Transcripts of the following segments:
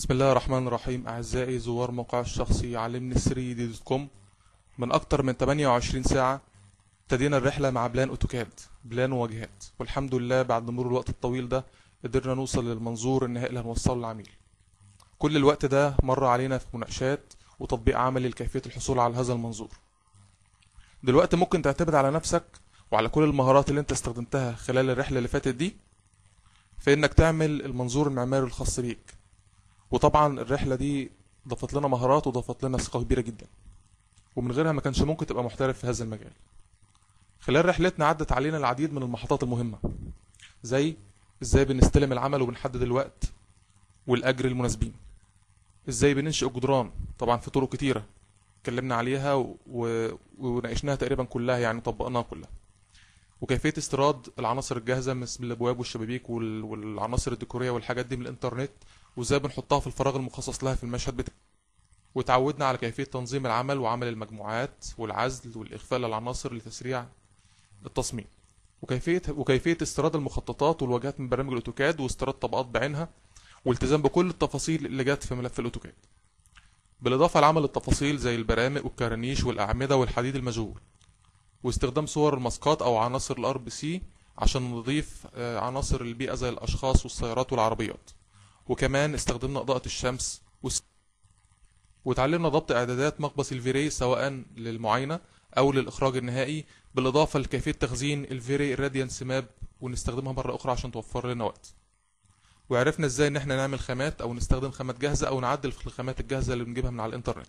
بسم الله الرحمن الرحيم أعزائي زوار موقع الشخصي علمني 3 دي دوت كوم من أكتر من 28 ساعة ابتدينا الرحلة مع بلان أوتوكاد بلان وواجهات والحمد لله بعد مرور الوقت الطويل ده قدرنا نوصل للمنظور النهائي اللي هنوصله للعميل كل الوقت ده مر علينا في مناقشات وتطبيق عملي لكيفية الحصول على هذا المنظور دلوقتي ممكن تعتمد على نفسك وعلى كل المهارات اللي انت استخدمتها خلال الرحلة اللي فاتت دي في انك تعمل المنظور المعماري الخاص بيك وطبعا الرحلة دي ضافت لنا مهارات وضافت لنا ثقة كبيرة جدا ومن غيرها ما كانش ممكن تبقى محترف في هذا المجال خلال رحلتنا عدت علينا العديد من المحطات المهمة زي ازاي بنستلم العمل وبنحدد الوقت والأجر المناسبين ازاي بننشئ جدران طبعا في طرق كتيرة اتكلمنا عليها و... و... وناقشناها تقريبا كلها يعني طبقناها كلها وكيفية استيراد العناصر الجاهزة مثل الأبواب والشبابيك وال... والعناصر الديكورية والحاجات دي من الإنترنت وازاي بنحطها في الفراغ المخصص لها في المشهد بتاعنا وتعودنا على كيفية تنظيم العمل وعمل المجموعات والعزل والإخفاء للعناصر لتسريع التصميم وكيفية وكيفية استيراد المخططات والواجهات من برنامج الأوتوكاد واستيراد طبقات بعينها والتزام بكل التفاصيل اللي جت في ملف الأوتوكاد بالإضافة لعمل التفاصيل زي البرامج والكرانيش والأعمدة والحديد المجهول واستخدام صور الماسكات أو عناصر الار بي سي عشان نضيف آه، عناصر البيئة زي الأشخاص والسيارات والعربيات وكمان استخدمنا إضاءة الشمس والس... وتعلمنا ضبط إعدادات مقبس الفيري سواء للمعاينة أو للإخراج النهائي بالإضافة لكيفية تخزين الفيري راديانس ماب ونستخدمها مرة أخرى عشان توفر لنا وقت وعرفنا ازاي ان احنا نعمل خامات او نستخدم خامات جاهزة او نعدل في الخامات الجاهزة اللي بنجيبها من على الانترنت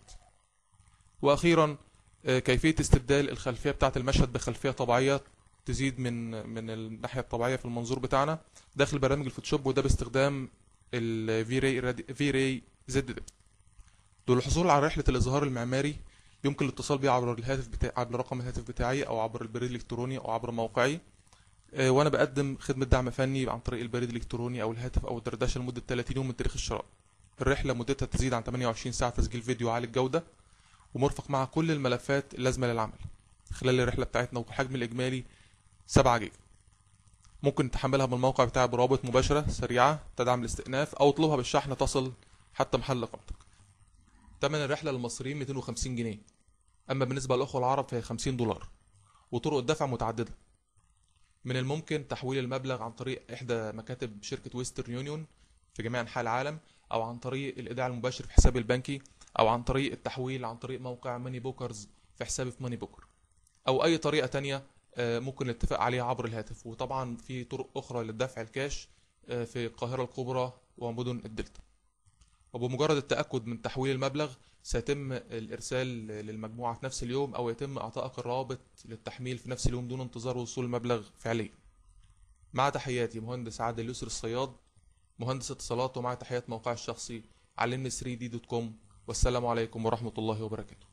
واخيرا آه، كيفية استبدال الخلفية بتاعة المشهد بخلفية طبيعية تزيد من من الناحية الطبيعية في المنظور بتاعنا داخل برامج الفوتوشوب وده باستخدام الفي في راي زد ده للحصول على رحلة الإظهار المعماري يمكن الاتصال بي عبر الهاتف بتاعي عبر رقم الهاتف بتاعي أو عبر البريد الإلكتروني أو عبر موقعي آه، وأنا بقدم خدمة دعم فني عن طريق البريد الإلكتروني أو الهاتف أو الدردشة لمدة 30 يوم من تاريخ الشراء الرحلة مدتها تزيد عن 28 ساعة تسجيل فيديو عالي الجودة ومرفق مع كل الملفات اللازمة للعمل خلال الرحلة بتاعتنا والحجم الإجمالي 7 جيجا ممكن تحملها من الموقع بتاعي برابط مباشرة سريعة تدعم الاستئناف أو اطلبها بالشحن تصل حتى محل إقامتك تمن الرحلة للمصريين 250 جنيه أما بالنسبة للأخوة العرب فهي 50 دولار وطرق الدفع متعددة من الممكن تحويل المبلغ عن طريق إحدى مكاتب شركة ويسترن يونيون في جميع أنحاء العالم أو عن طريق الإيداع المباشر في حسابي البنكي أو عن طريق التحويل عن طريق موقع ماني بوكرز في حسابي في ماني بوكر أو أي طريقة تانية آه، ممكن نتفق عليها عبر الهاتف وطبعا في طرق أخرى للدفع الكاش آه، في القاهرة الكبرى ومدن الدلتا وبمجرد التأكد من تحويل المبلغ سيتم الإرسال للمجموعة في نفس اليوم أو يتم إعطائك الرابط للتحميل في نفس اليوم دون انتظار وصول المبلغ فعليا مع تحياتي مهندس عادل يسر الصياد مهندس اتصالات ومع تحيات موقع الشخصي علمني 3 دي دوت كوم والسلام عليكم ورحمة الله وبركاته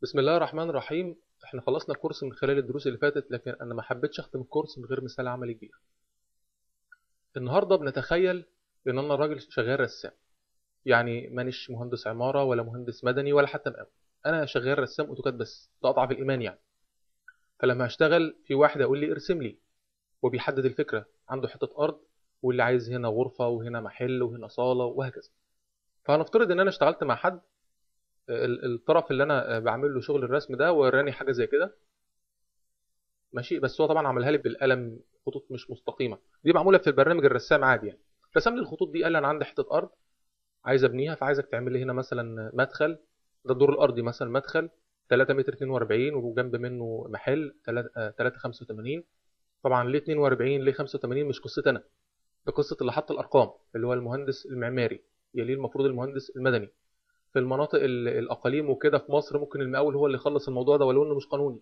بسم الله الرحمن الرحيم احنا خلصنا الكورس من خلال الدروس اللي فاتت لكن انا ما حبيتش اختم الكورس من غير مثال عملي كبير النهارده بنتخيل ان انا راجل شغال رسام يعني مانيش مهندس عمارة ولا مهندس مدني ولا حتى مقاول انا شغال رسام اوتوكاد بس ده اضعف الايمان يعني فلما هشتغل في واحد يقول لي ارسم لي وبيحدد الفكرة عنده حتة ارض واللي عايز هنا غرفة وهنا محل وهنا صالة وهكذا فهنفترض ان انا اشتغلت مع حد ال- الطرف اللي انا بعمل له شغل الرسم ده وراني حاجه زي كده ماشي بس هو طبعا عملها لي بالقلم خطوط مش مستقيمه دي معموله في البرنامج الرسام عادي يعني رسم لي الخطوط دي قال لي انا عندي حته ارض عايز ابنيها فعايزك تعمل لي هنا مثلا مدخل ده الدور الارضي مثلا مدخل 3 متر 42 وجنب منه محل 3 85 طبعا ليه 42 ليه 85 مش قصتي انا ده قصه اللي حط الارقام اللي هو المهندس المعماري يليه المفروض المهندس المدني في المناطق ال- الاقاليم وكده في مصر ممكن المقاول هو اللي يخلص الموضوع ده ولو انه مش قانوني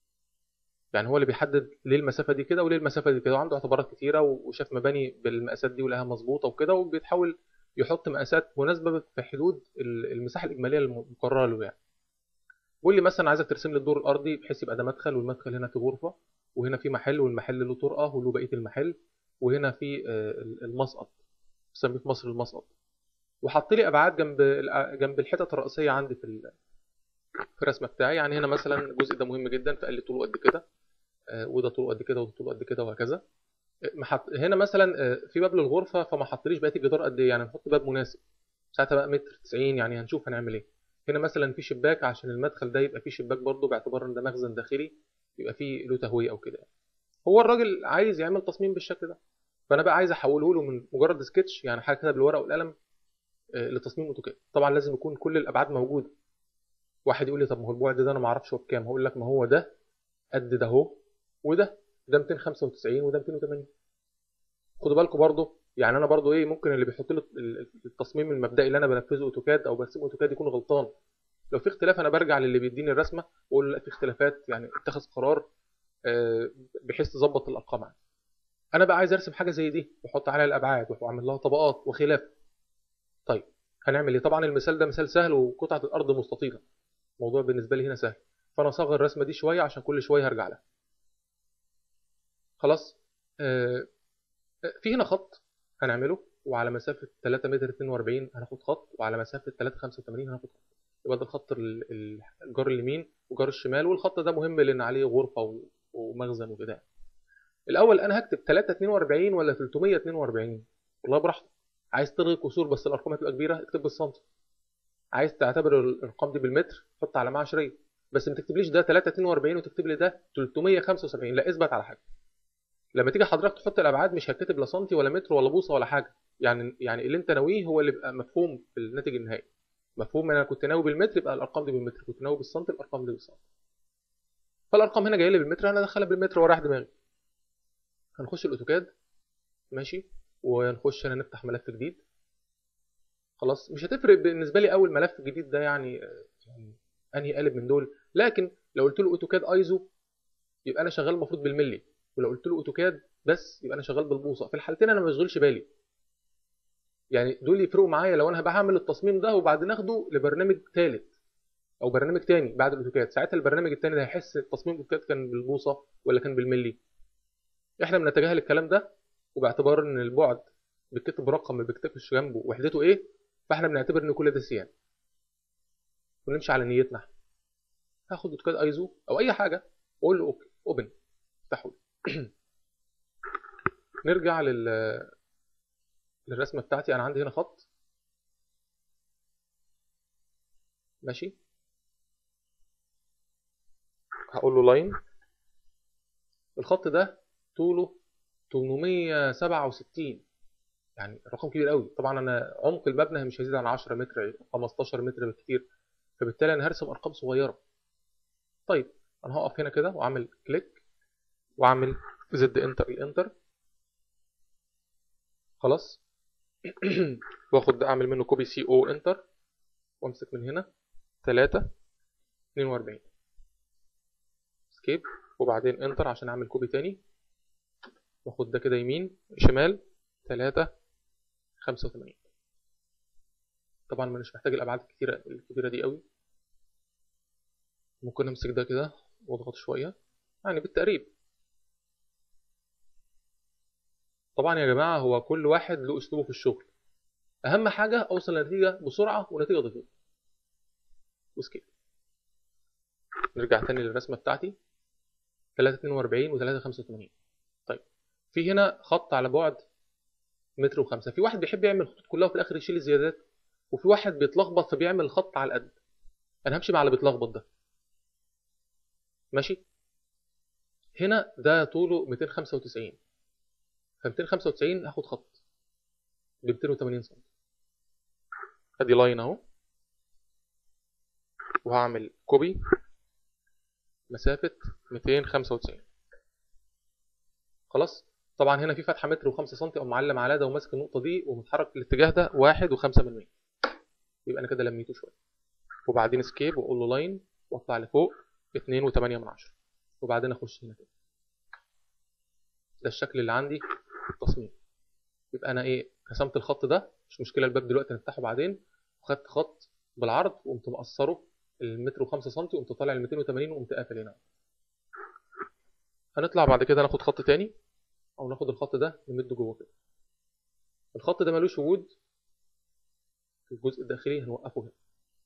يعني هو اللي بيحدد ليه المسافه دي كده وليه المسافه دي كده وعنده اعتبارات كتيره وشاف مباني بالمقاسات دي ولقاها مظبوطه وكده وبيتحاول يحط مقاسات مناسبه في حدود ال- المساحه الاجماليه المقرره له يعني بيقول لي مثلا عايزك ترسم لي الدور الارضي بحيث يبقى ده مدخل والمدخل هنا في غرفه وهنا في محل والمحل له طرقه وله بقيه المحل وهنا في آه، المسقط بنسميه في مصر المسقط وحط لي ابعاد جنب الأ- جنب الحتت الرئيسيه عندي في ال- في الرسمه بتاعي يعني هنا مثلا الجزء ده مهم جدا فقال لي طوله قد كده آه، وده طوله قد كده وده طوله قد كده وهكذا آه، ما حط هنا مثلا آه، في باب للغرفه فما حطليش بقيه الجدار قد ايه يعني نحط باب مناسب ساعتها بقى متر 90 يعني هنشوف هنعمل ايه هنا مثلا في شباك عشان المدخل ده يبقى فيه شباك برضه باعتبار ان ده مخزن داخلي يبقى فيه له تهويه او كده يعني. هو الراجل عايز يعمل تصميم بالشكل ده فانا بقى عايز احوله له من مجرد سكتش يعني حاجه كده بالورقه والقلم آه، لتصميم اوتوكاد طبعا لازم يكون كل الابعاد موجوده واحد يقول لي طب ما هو البعد ده انا ما اعرفش هو بكام هقول لك ما هو ده قد ده اهو وده ده 295 وده 280 خدوا بالكم برضو يعني انا برضو ايه ممكن اللي بيحط لي ال- التصميم المبدئي اللي انا بنفذه اوتوكاد او برسمه اوتوكاد يكون غلطان لو في اختلاف انا برجع للي بيديني الرسمه واقول له لا في اختلافات يعني اتخذ قرار آه، بحيث تظبط الارقام عندي انا بقى عايز ارسم حاجه زي دي واحط عليها الابعاد واعمل لها طبقات وخلاف طيب هنعمل ايه طبعا المثال ده مثال سهل وقطعه الارض مستطيله الموضوع بالنسبه لي هنا سهل فانا اصغر الرسمه دي شويه عشان كل شويه هرجع لها خلاص آه، آه، في هنا خط هنعمله وعلى مسافه 3 متر 42 هناخد خط وعلى مسافه 3 85 هناخد خط يبقى ده الخط ال- ال- الجار اليمين وجار الشمال والخط ده مهم لان عليه غرفه و- ومخزن وكده الاول انا هكتب 3 42 ولا 342 والله براحتك عايز تلغي كسور بس الارقام هتبقى كبيره اكتب بالسنتي عايز تعتبر الارقام دي بالمتر حط علامه عشريه بس ما تكتبليش ده 3 42 وتكتب لي ده 375 لا اثبت على حاجه لما تيجي حضرتك تحط الابعاد مش هتكتب لا سنتي ولا متر ولا بوصه ولا حاجه يعني يعني اللي انت ناويه هو اللي بيبقى مفهوم في الناتج النهائي مفهوم انا كنت ناوي بالمتر يبقى الارقام دي بالمتر كنت ناوي بالسنتي الارقام دي بالسنتي فالارقام هنا جايه لي بالمتر انا ادخلها بالمتر وراح دماغي هنخش الاوتوكاد ماشي ونخش هنا نفتح ملف جديد خلاص مش هتفرق بالنسبه لي اول ملف جديد ده يعني آه، يعني انهي قالب من دول لكن لو قلت له اوتوكاد ايزو يبقى انا شغال المفروض بالملي ولو قلت له اوتوكاد بس يبقى انا شغال بالبوصه في الحالتين انا ما بشغلش بالي يعني دول يفرقوا معايا لو انا بعمل التصميم ده وبعدين اخده لبرنامج ثالث او برنامج تاني بعد الاوتوكاد ساعتها البرنامج التاني ده هيحس التصميم الاوتوكاد كان بالبوصه ولا كان بالملي احنا بنتجاهل الكلام ده وباعتبار ان البعد بيتكتب رقم ما بيكتبش جنبه وحدته ايه فاحنا بنعتبر ان كل ده سيان ونمشي على نيتنا احنا هاخد اوتوكاد ايزو او اي حاجه واقول له اوكي اوبن افتحه لي. نرجع لل للرسمه بتاعتي انا عندي هنا خط ماشي هقول له لاين الخط ده طوله 867 يعني رقم كبير قوي طبعا انا عمق المبنى مش هيزيد عن 10 متر 15 متر بالكتير فبالتالي انا هرسم ارقام صغيره طيب انا هقف هنا كده واعمل كليك واعمل زد انتر الانتر خلاص واخد ده اعمل منه كوبي سي او انتر وامسك من هنا 3 42 سكيب وبعدين انتر عشان اعمل كوبي تاني واخد ده كده يمين شمال 3 85 طبعا مش محتاج الابعاد الكتيره الكبيره دي قوي ممكن امسك ده كده واضغط شويه يعني بالتقريب طبعا يا جماعه هو كل واحد له اسلوبه في الشغل اهم حاجه اوصل لنتيجه بسرعه ونتيجه دقيقه وسكيب نرجع تاني للرسمه بتاعتي 342 و 385 طيب في هنا خط على بعد متر وخمسة في واحد بيحب يعمل الخطوط كلها وفي الاخر يشيل الزيادات وفي واحد بيتلخبط فبيعمل خط على القد انا همشي مع اللي بيتلخبط ده ماشي هنا ده طوله 295 ف 295 هاخد خط ب 280 سم ادي لاين اهو وهعمل كوبي مسافة 295 خلاص طبعا هنا في فتحة متر و5 سم او معلم على ده وماسك النقطة دي ومتحرك في الاتجاه ده 1 و5 من 100 يبقى انا كده لميته شوية وبعدين سكيب واقول له لاين واطلع لفوق 2 و8 من 10 وبعدين اخش هنا كده ده الشكل اللي عندي في التصميم يبقى انا ايه رسمت الخط ده مش مشكله الباب دلوقتي نفتحه بعدين وخدت خط بالعرض وقمت مقصره المتر و5 سم وقمت طالع ال 280 وقمت قافل هنا هنطلع بعد كده ناخد خط تاني او ناخد الخط ده نمده جوه كده الخط ده ملوش وجود في الجزء الداخلي هنوقفه هنا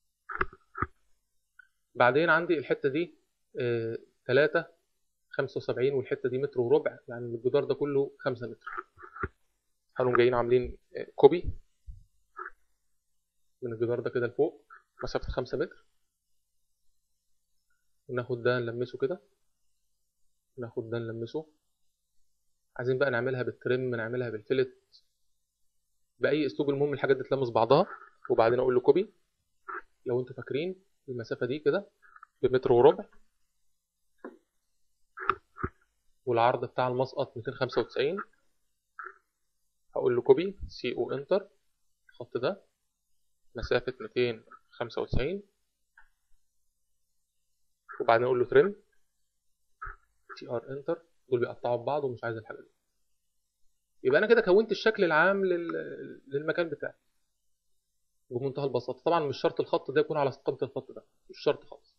بعدين عندي الحته دي 3 75 والحته دي متر وربع يعني الجدار ده كله 5 متر هنقوم جايين عاملين آه، كوبي من الجدار ده كده لفوق مسافه 5 متر وناخد ده نلمسه كده ناخد ده نلمسه عايزين بقى نعملها بالترم نعملها بالفلت باي اسلوب المهم الحاجات دي تلمس بعضها وبعدين اقول له كوبي لو انتوا فاكرين المسافه دي كده بمتر وربع والعرض بتاع المسقط 295 هقول له كوبي سي او انتر الخط ده مسافة 295 وبعدين اقول له ترم تي ار انتر دول بيقطعوا ببعض ومش عايز الحاجة دي يبقى انا كده كونت الشكل العام لل... للمكان بتاعي بمنتهى البساطة طبعا مش شرط الخط ده يكون على قامة الخط ده مش شرط خالص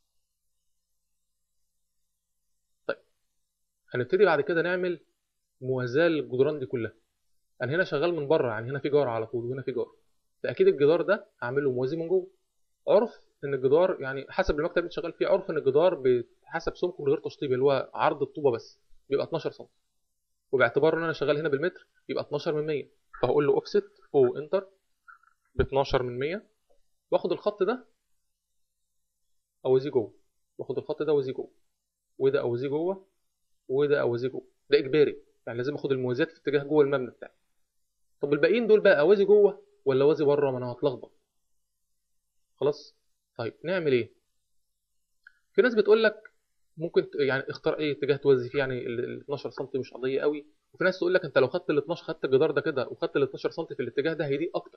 طيب هنبتدي بعد كده نعمل موازاة للجدران دي كلها انا هنا شغال من بره يعني هنا في جار على طول وهنا في جار فاكيد الجدار ده هعمل له موازي من جوه عرف ان الجدار يعني حسب المكتب اللي شغال فيه عرف ان الجدار بحسب سمكه من غير تشطيب اللي هو عرض الطوبه بس بيبقى 12 سم وباعتبار ان انا شغال هنا بالمتر يبقى 12 من 100 فهقول له اوفست او انتر ب 12 من 100 واخد الخط ده اوزيه جوه واخد الخط ده اوزيه جوه وده اوزيه جوه وده اوزيه جوه ده اجباري يعني لازم اخد الموازيات في اتجاه جوه المبنى بتاعي طب الباقيين دول بقى اوازي جوه ولا اوازي بره ما انا هتلخبط خلاص طيب نعمل ايه في ناس بتقول لك ممكن ت- يعني اختار اي اتجاه توزي فيه يعني ال 12 سم مش قضيه قوي وفي ناس تقول لك انت لو خدت ال 12 خدت الجدار ده كده وخدت ال 12 سم في الاتجاه ده هيضيق اكتر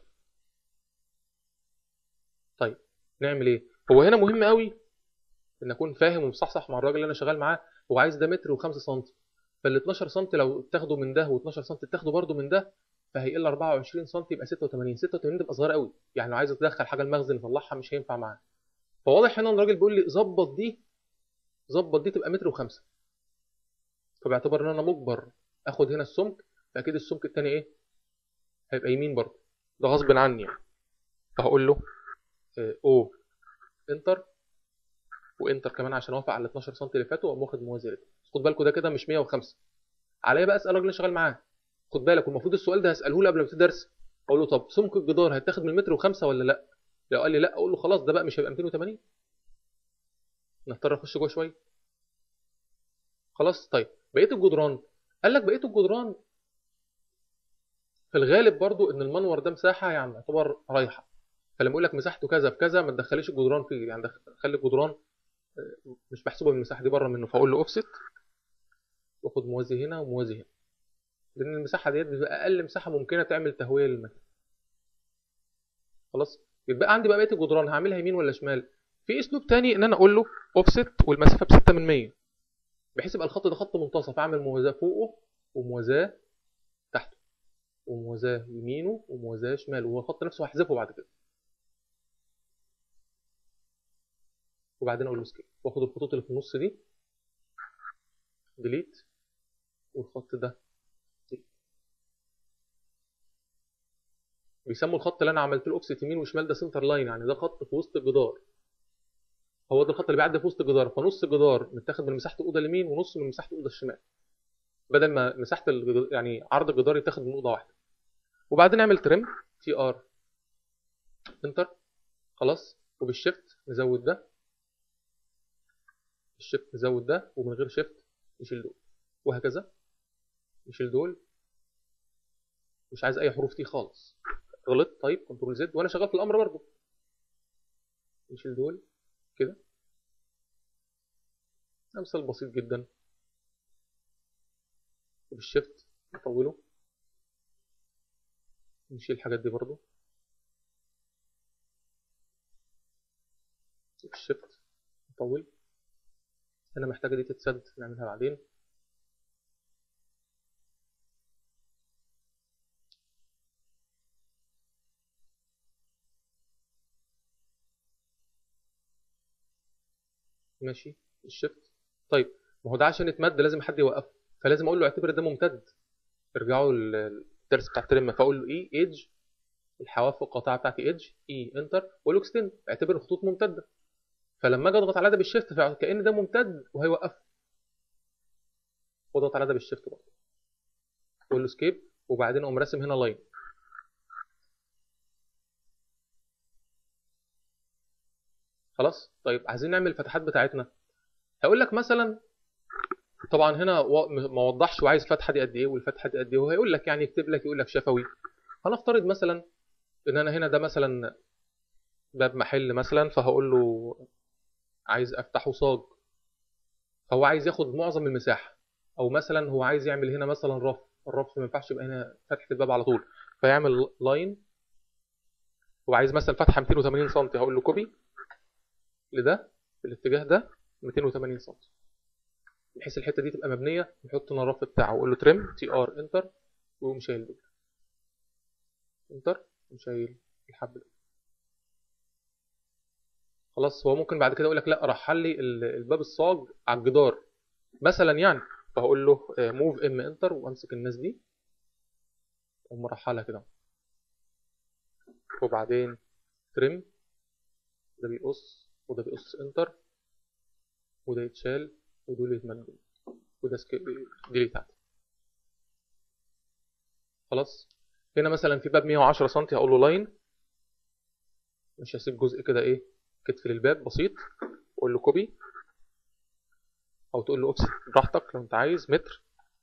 طيب نعمل ايه هو هنا مهم قوي ان اكون فاهم ومصحصح مع الراجل اللي انا شغال معاه هو عايز ده متر و5 سم فال 12 سم لو تاخده من ده و12 سم تاخده برده من ده فهيقل 24 سم يبقى 86 86 تبقى صغيره قوي يعني لو عايز تدخل حاجه المخزن يطلعها مش هينفع معاه فواضح هنا ان الراجل بيقول لي ظبط دي ظبط دي تبقى متر وخمسة فباعتبار ان انا مجبر اخد هنا السمك فاكيد السمك التاني ايه هيبقى يمين برضه ده غصب عني يعني فهقول له آه، او انتر وانتر كمان عشان اوافق على ال 12 سم اللي فاتوا واقوم واخد موازي رجل خد بالكوا ده كده مش 105 عليا بقى اسال الراجل اللي شغال معاه خد بالك والمفروض السؤال ده هساله له قبل ما ابتدي ارسم اقول له طب سمك الجدار هيتاخد من متر وخمسة ولا لا لو قال لي لا اقول له خلاص ده بقى مش هيبقى 280 نضطر اخش جوه شويه خلاص طيب بقيه الجدران قال لك بقيه الجدران في الغالب برضو ان المنور ده مساحه يعني يعتبر رايحه فلما يقول لك مساحته كذا في كذا ما تدخليش الجدران فيه يعني دخ- خلي الجدران آه، مش محسوبه من المساحه دي بره منه فاقول له اوفست واخد موازي هنا وموازي هنا لان المساحه ديت بتبقى اقل مساحه ممكنه تعمل تهويه للمكان خلاص يبقى عندي بقى بقيه الجدران هعملها يمين ولا شمال في اسلوب تاني ان انا اقول له اوفست والمسافه ب 6 من 100 بحيث يبقى الخط ده خط منتصف اعمل موازاه فوقه وموازاه تحته وموازاه يمينه وموازاه شماله وهو الخط نفسه هحذفه بعد كده وبعدين اقول له سكيب واخد الخطوط اللي في النص دي ديليت والخط ده delete. بيسموا الخط اللي انا عملت له اوفست يمين وشمال ده سنتر لاين يعني ده خط في وسط الجدار هو ده الخط اللي بيعدي في وسط الجدار فنص الجدار متاخد من مساحه الاوضه اليمين ونص من مساحه الاوضه الشمال بدل ما مساحه الجدار يعني عرض الجدار يتاخد من اوضه واحده وبعدين نعمل ترم تي ار انتر خلاص وبالشيفت نزود ده الشيفت نزود ده ومن غير شيفت نشيل دول وهكذا نشيل دول مش عايز اي حروف تي خالص غلط طيب كنترول زد وانا شغال في الامر برضه نشيل دول كده امثال بسيط جدا وبالشيفت نطوله نشيل الحاجات دي برضه بالشيفت نطول هنا محتاجة دي تتسد نعملها بعدين ماشي الشيفت طيب ما هو ده عشان يتمد لازم حد يوقفه فلازم اقول له اعتبر ده ممتد ارجعوا للدرس بتاع الترم فاقول له اي ايدج الحواف القاطعه بتاعتي ايدج اي انتر واقول له اكستند اعتبر الخطوط ممتده فلما اجي اضغط على ده بالشيفت فكأن ده ممتد وهيوقفه واضغط على ده بالشيفت برضه اقول له سكيب وبعدين اقوم راسم هنا لاين خلاص طيب عايزين نعمل الفتحات بتاعتنا هقول لك مثلا طبعا هنا و- ما وضحش وعايز فتحه دي قد ايه والفتحه دي قد ايه وهيقول لك يعني يكتب لك يقول لك شفوي هنفترض مثلا ان انا هنا ده مثلا باب محل مثلا فهقول له عايز افتحه صاج فهو عايز ياخد معظم المساحه او مثلا هو عايز يعمل هنا مثلا رف الرف ما ينفعش يبقى هنا فتحه الباب على طول فيعمل لاين هو عايز مثلا فتحه 280 سم هقول له كوبي لده في الاتجاه ده 280 سم بحيث الحته دي تبقى مبنيه نحط هنا الرف بتاعه واقول له تريم تي ار انتر ويقوم شايل دول انتر وشايل الحبل ده خلاص هو ممكن بعد كده يقول لك لا رحل لي ال- الباب الصاج على الجدار مثلا يعني فهقول له موف ام انتر وامسك الناس دي اقوم مرحلها كده وبعدين تريم ده بيقص وده بيقص انتر وده يتشال ودول يتمدوا وده ديليت عادي خلاص هنا مثلا في باب 110 سم هقول له لاين مش هسيب جزء كده ايه كتف للباب بسيط واقول له كوبي او تقول له اوفست براحتك لو انت عايز متر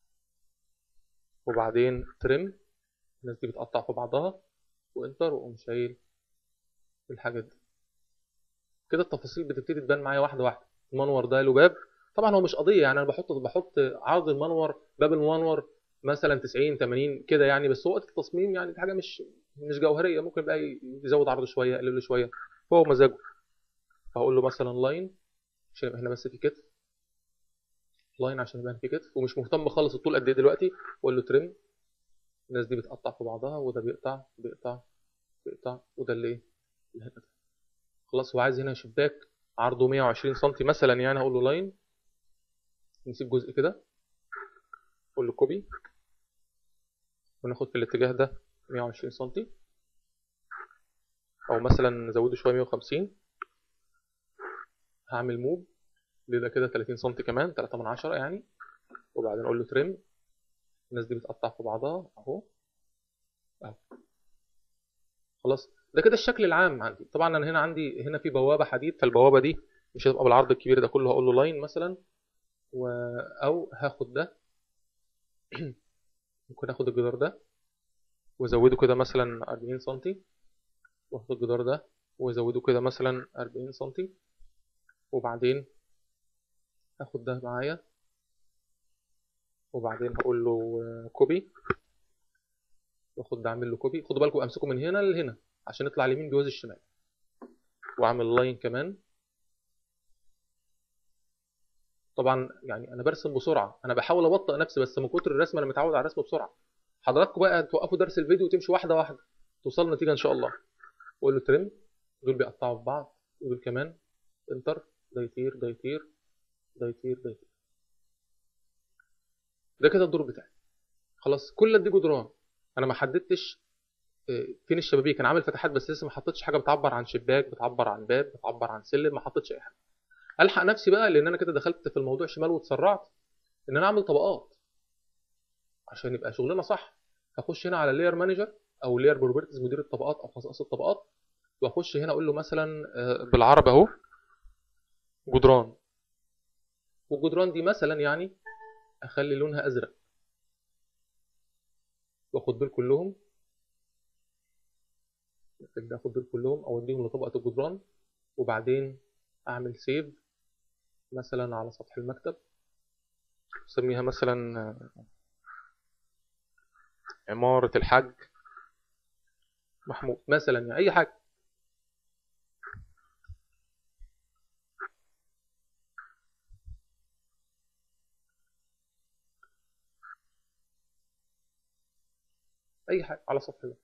وبعدين ترم الناس دي بتقطع في بعضها وانتر واقوم شايل الحاجات دي كده التفاصيل بتبتدي تبان معايا واحده واحده المنور ده له باب طبعا هو مش قضيه يعني انا بحط بحط عرض المنور باب المنور مثلا 90 80 كده يعني بس هو وقت التصميم يعني دي حاجه مش مش جوهريه ممكن بقى يزود عرضه شويه يقلله شويه هو مزاجه فهقول له مثلا لاين عشان يبقى هنا بس في كتف لاين عشان يبقى هنا في كتف ومش مهتم خالص الطول قد ايه دلوقتي واقول له ترم الناس دي بتقطع في بعضها وده بيقطع بيقطع بيقطع وده اللي ايه اللي هنا ده خلاص هو عايز هنا شباك عرضه 120 سم مثلا يعني هقول له لاين نسيب جزء كده اقول له كوبي وناخد في الاتجاه ده 120 سم او مثلا نزوده شويه 150 هعمل موب لده كده 30 سم كمان 3 من 10 يعني وبعدين اقول له ترم الناس دي بتقطع في بعضها اهو اهو خلاص ده كده الشكل العام عندي طبعا انا هنا عندي هنا في بوابه حديد فالبوابه دي مش هتبقى بالعرض الكبير ده كله هقول له لاين مثلا و... او هاخد ده ممكن اخد الجدار ده وازوده كده مثلا 40 سم واخد الجدار ده وازوده كده مثلا 40 سم وبعدين هاخد ده معايا وبعدين هقول له كوبي واخد ده اعمل له كوبي خدوا بالكم امسكه من هنا لهنا عشان يطلع اليمين بيوازي الشمال واعمل لاين كمان طبعا يعني انا برسم بسرعه انا بحاول ابطئ نفسي بس من كتر الرسم انا متعود على الرسم بسرعه حضراتكم بقى توقفوا درس الفيديو وتمشوا واحده واحده توصلوا نتيجه ان شاء الله واقول له ترم دول بيقطعوا في بعض ودول كمان انتر ده يطير ده يطير ده يطير ده يطير ده كده الدور بتاعي خلاص كل دي جدران انا ما حددتش آه، فين الشبابيك انا عامل فتحات بس لسه ما حطيتش حاجه بتعبر عن شباك بتعبر عن باب بتعبر عن سلم ما حطيتش اي حاجه الحق نفسي بقى لان انا كده دخلت في الموضوع شمال واتسرعت ان انا اعمل طبقات عشان يبقى شغلنا صح هخش هنا على اللاير مانجر او لاير بروبرتيز مدير الطبقات او خصائص الطبقات واخش هنا اقول له مثلا آه، بالعربي اهو جدران والجدران دي مثلا يعني اخلي لونها ازرق واخد دول كلهم محتاج اخد دول كلهم اوديهم لطبقه الجدران وبعدين اعمل سيف مثلا على سطح المكتب اسميها مثلا آه، عمارة الحاج محمود مثلا يعني اي حاجة اي حاجة على سطح المكتب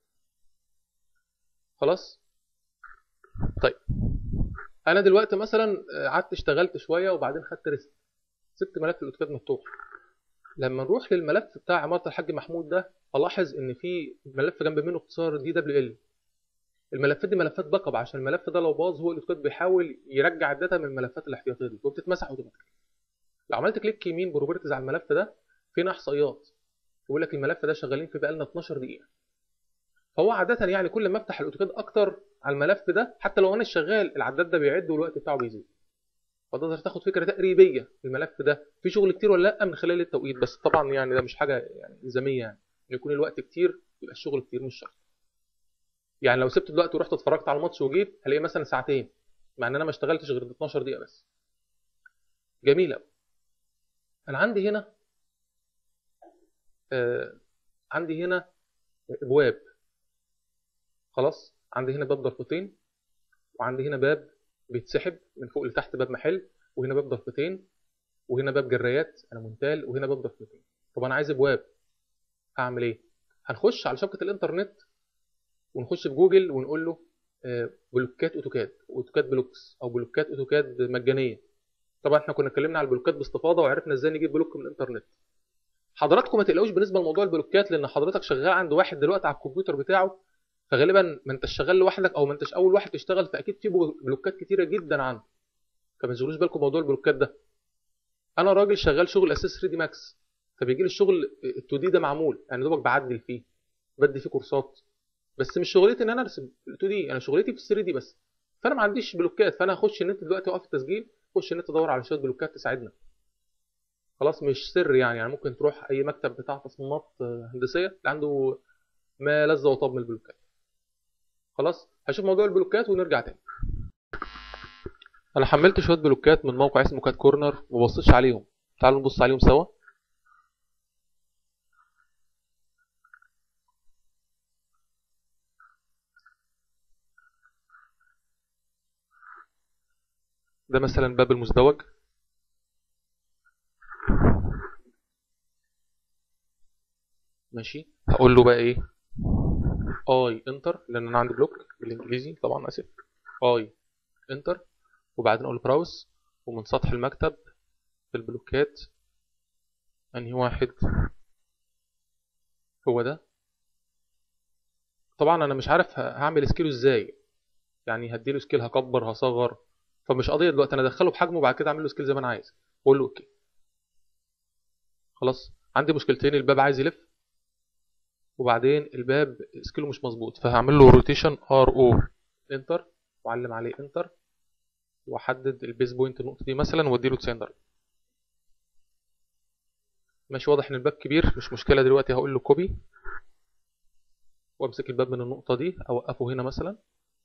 خلاص طيب انا دلوقتي مثلا آه، قعدت اشتغلت شويه وبعدين خدت ريست سبت ملف الاوتوكاد مفتوح لما نروح للملف بتاع عماره الحاج محمود ده الاحظ ان في ملف جنب منه اختصار دي دبليو ال الملفات دي ملفات باك اب عشان الملف ده لو باظ هو الاوتوكاد بيحاول يرجع الداتا من الملفات الاحتياطيه دي وبتتمسح اوتوماتيك لو عملت كليك يمين بروبرتيز على الملف ده فين احصائيات يقول لك الملف ده شغالين فيه بقالنا 12 دقيقه فهو عاده يعني كل ما افتح الاوتوكاد اكتر على الملف ده حتى لو انا شغال العداد ده بيعد والوقت بتاعه بيزيد فتقدر تاخد فكره تقريبيه في الملف ده في شغل كتير ولا لا من خلال التوقيت بس طبعا يعني ده مش حاجه يعني الزاميه يعني ان يكون الوقت كتير يبقى الشغل كتير مش شرط يعني لو سبت دلوقتي ورحت اتفرجت على الماتش وجيت هلاقي مثلا ساعتين مع ان انا ما اشتغلتش غير 12 دقيقه بس جميل قوي انا عندي هنا آه عندي هنا ابواب خلاص عندي هنا باب ضرفتين وعندي هنا باب بيتسحب من فوق لتحت باب محل وهنا باب ضرفتين وهنا باب جرايات انا منتال وهنا باب ضرفتين طب انا عايز ابواب هعمل ايه هنخش على شبكه الانترنت ونخش في جوجل ونقول له آه، بلوكات اوتوكاد اوتوكاد بلوكس او بلوكات اوتوكاد مجانيه طبعا احنا كنا اتكلمنا على البلوكات باستفاضه وعرفنا ازاي نجيب بلوك من الانترنت حضراتكم ما تقلقوش بالنسبه لموضوع البلوكات لان حضرتك شغال عند واحد دلوقتي على الكمبيوتر بتاعه فغالبا ما انتش شغال لوحدك او ما انتش اول واحد تشتغل فاكيد في بلوكات كتيره جدا عنده فما تشغلوش بالكم موضوع البلوكات ده انا راجل شغال شغل اساس 3 دي ماكس فبيجي لي الشغل ال 2 دي ده معمول يعني دوبك بعدل فيه بدي فيه كورسات بس مش شغلتي ان انا ارسم ال 2 دي انا شغلتي في ال 3 دي بس فانا ما عنديش بلوكات فانا هخش النت دلوقتي اوقف التسجيل خش النت ادور على شويه بلوكات تساعدنا خلاص مش سر يعني يعني ممكن تروح اي مكتب بتاع تصميمات آه، هندسيه اللي عنده ما لذ وطاب من البلوكات خلاص هشوف موضوع البلوكات ونرجع تاني انا حملت شويه بلوكات من موقع اسمه كات كورنر وبصيتش عليهم تعالوا نبص عليهم سوا ده مثلا باب المزدوج ماشي هقول له بقى ايه اي انتر لان انا عندي بلوك بالانجليزي طبعا اسف اي انتر وبعدين اقول براوس ومن سطح المكتب في البلوكات انهي واحد هو ده طبعا انا مش عارف ه- هعمل سكيله ازاي يعني هديله سكيل هكبر هصغر فمش قضيه دلوقتي انا ادخله بحجمه وبعد كده اعمل له سكيل زي ما انا عايز واقول له اوكي خلاص عندي مشكلتين الباب عايز يلف وبعدين الباب سكيله مش مظبوط فهعمل له روتيشن ار او انتر واعلم عليه انتر واحدد البيز بوينت النقطه دي مثلا واديله 90 درجه ماشي واضح ان الباب كبير مش مشكله دلوقتي هقول له كوبي وامسك الباب من النقطه دي اوقفه هنا مثلا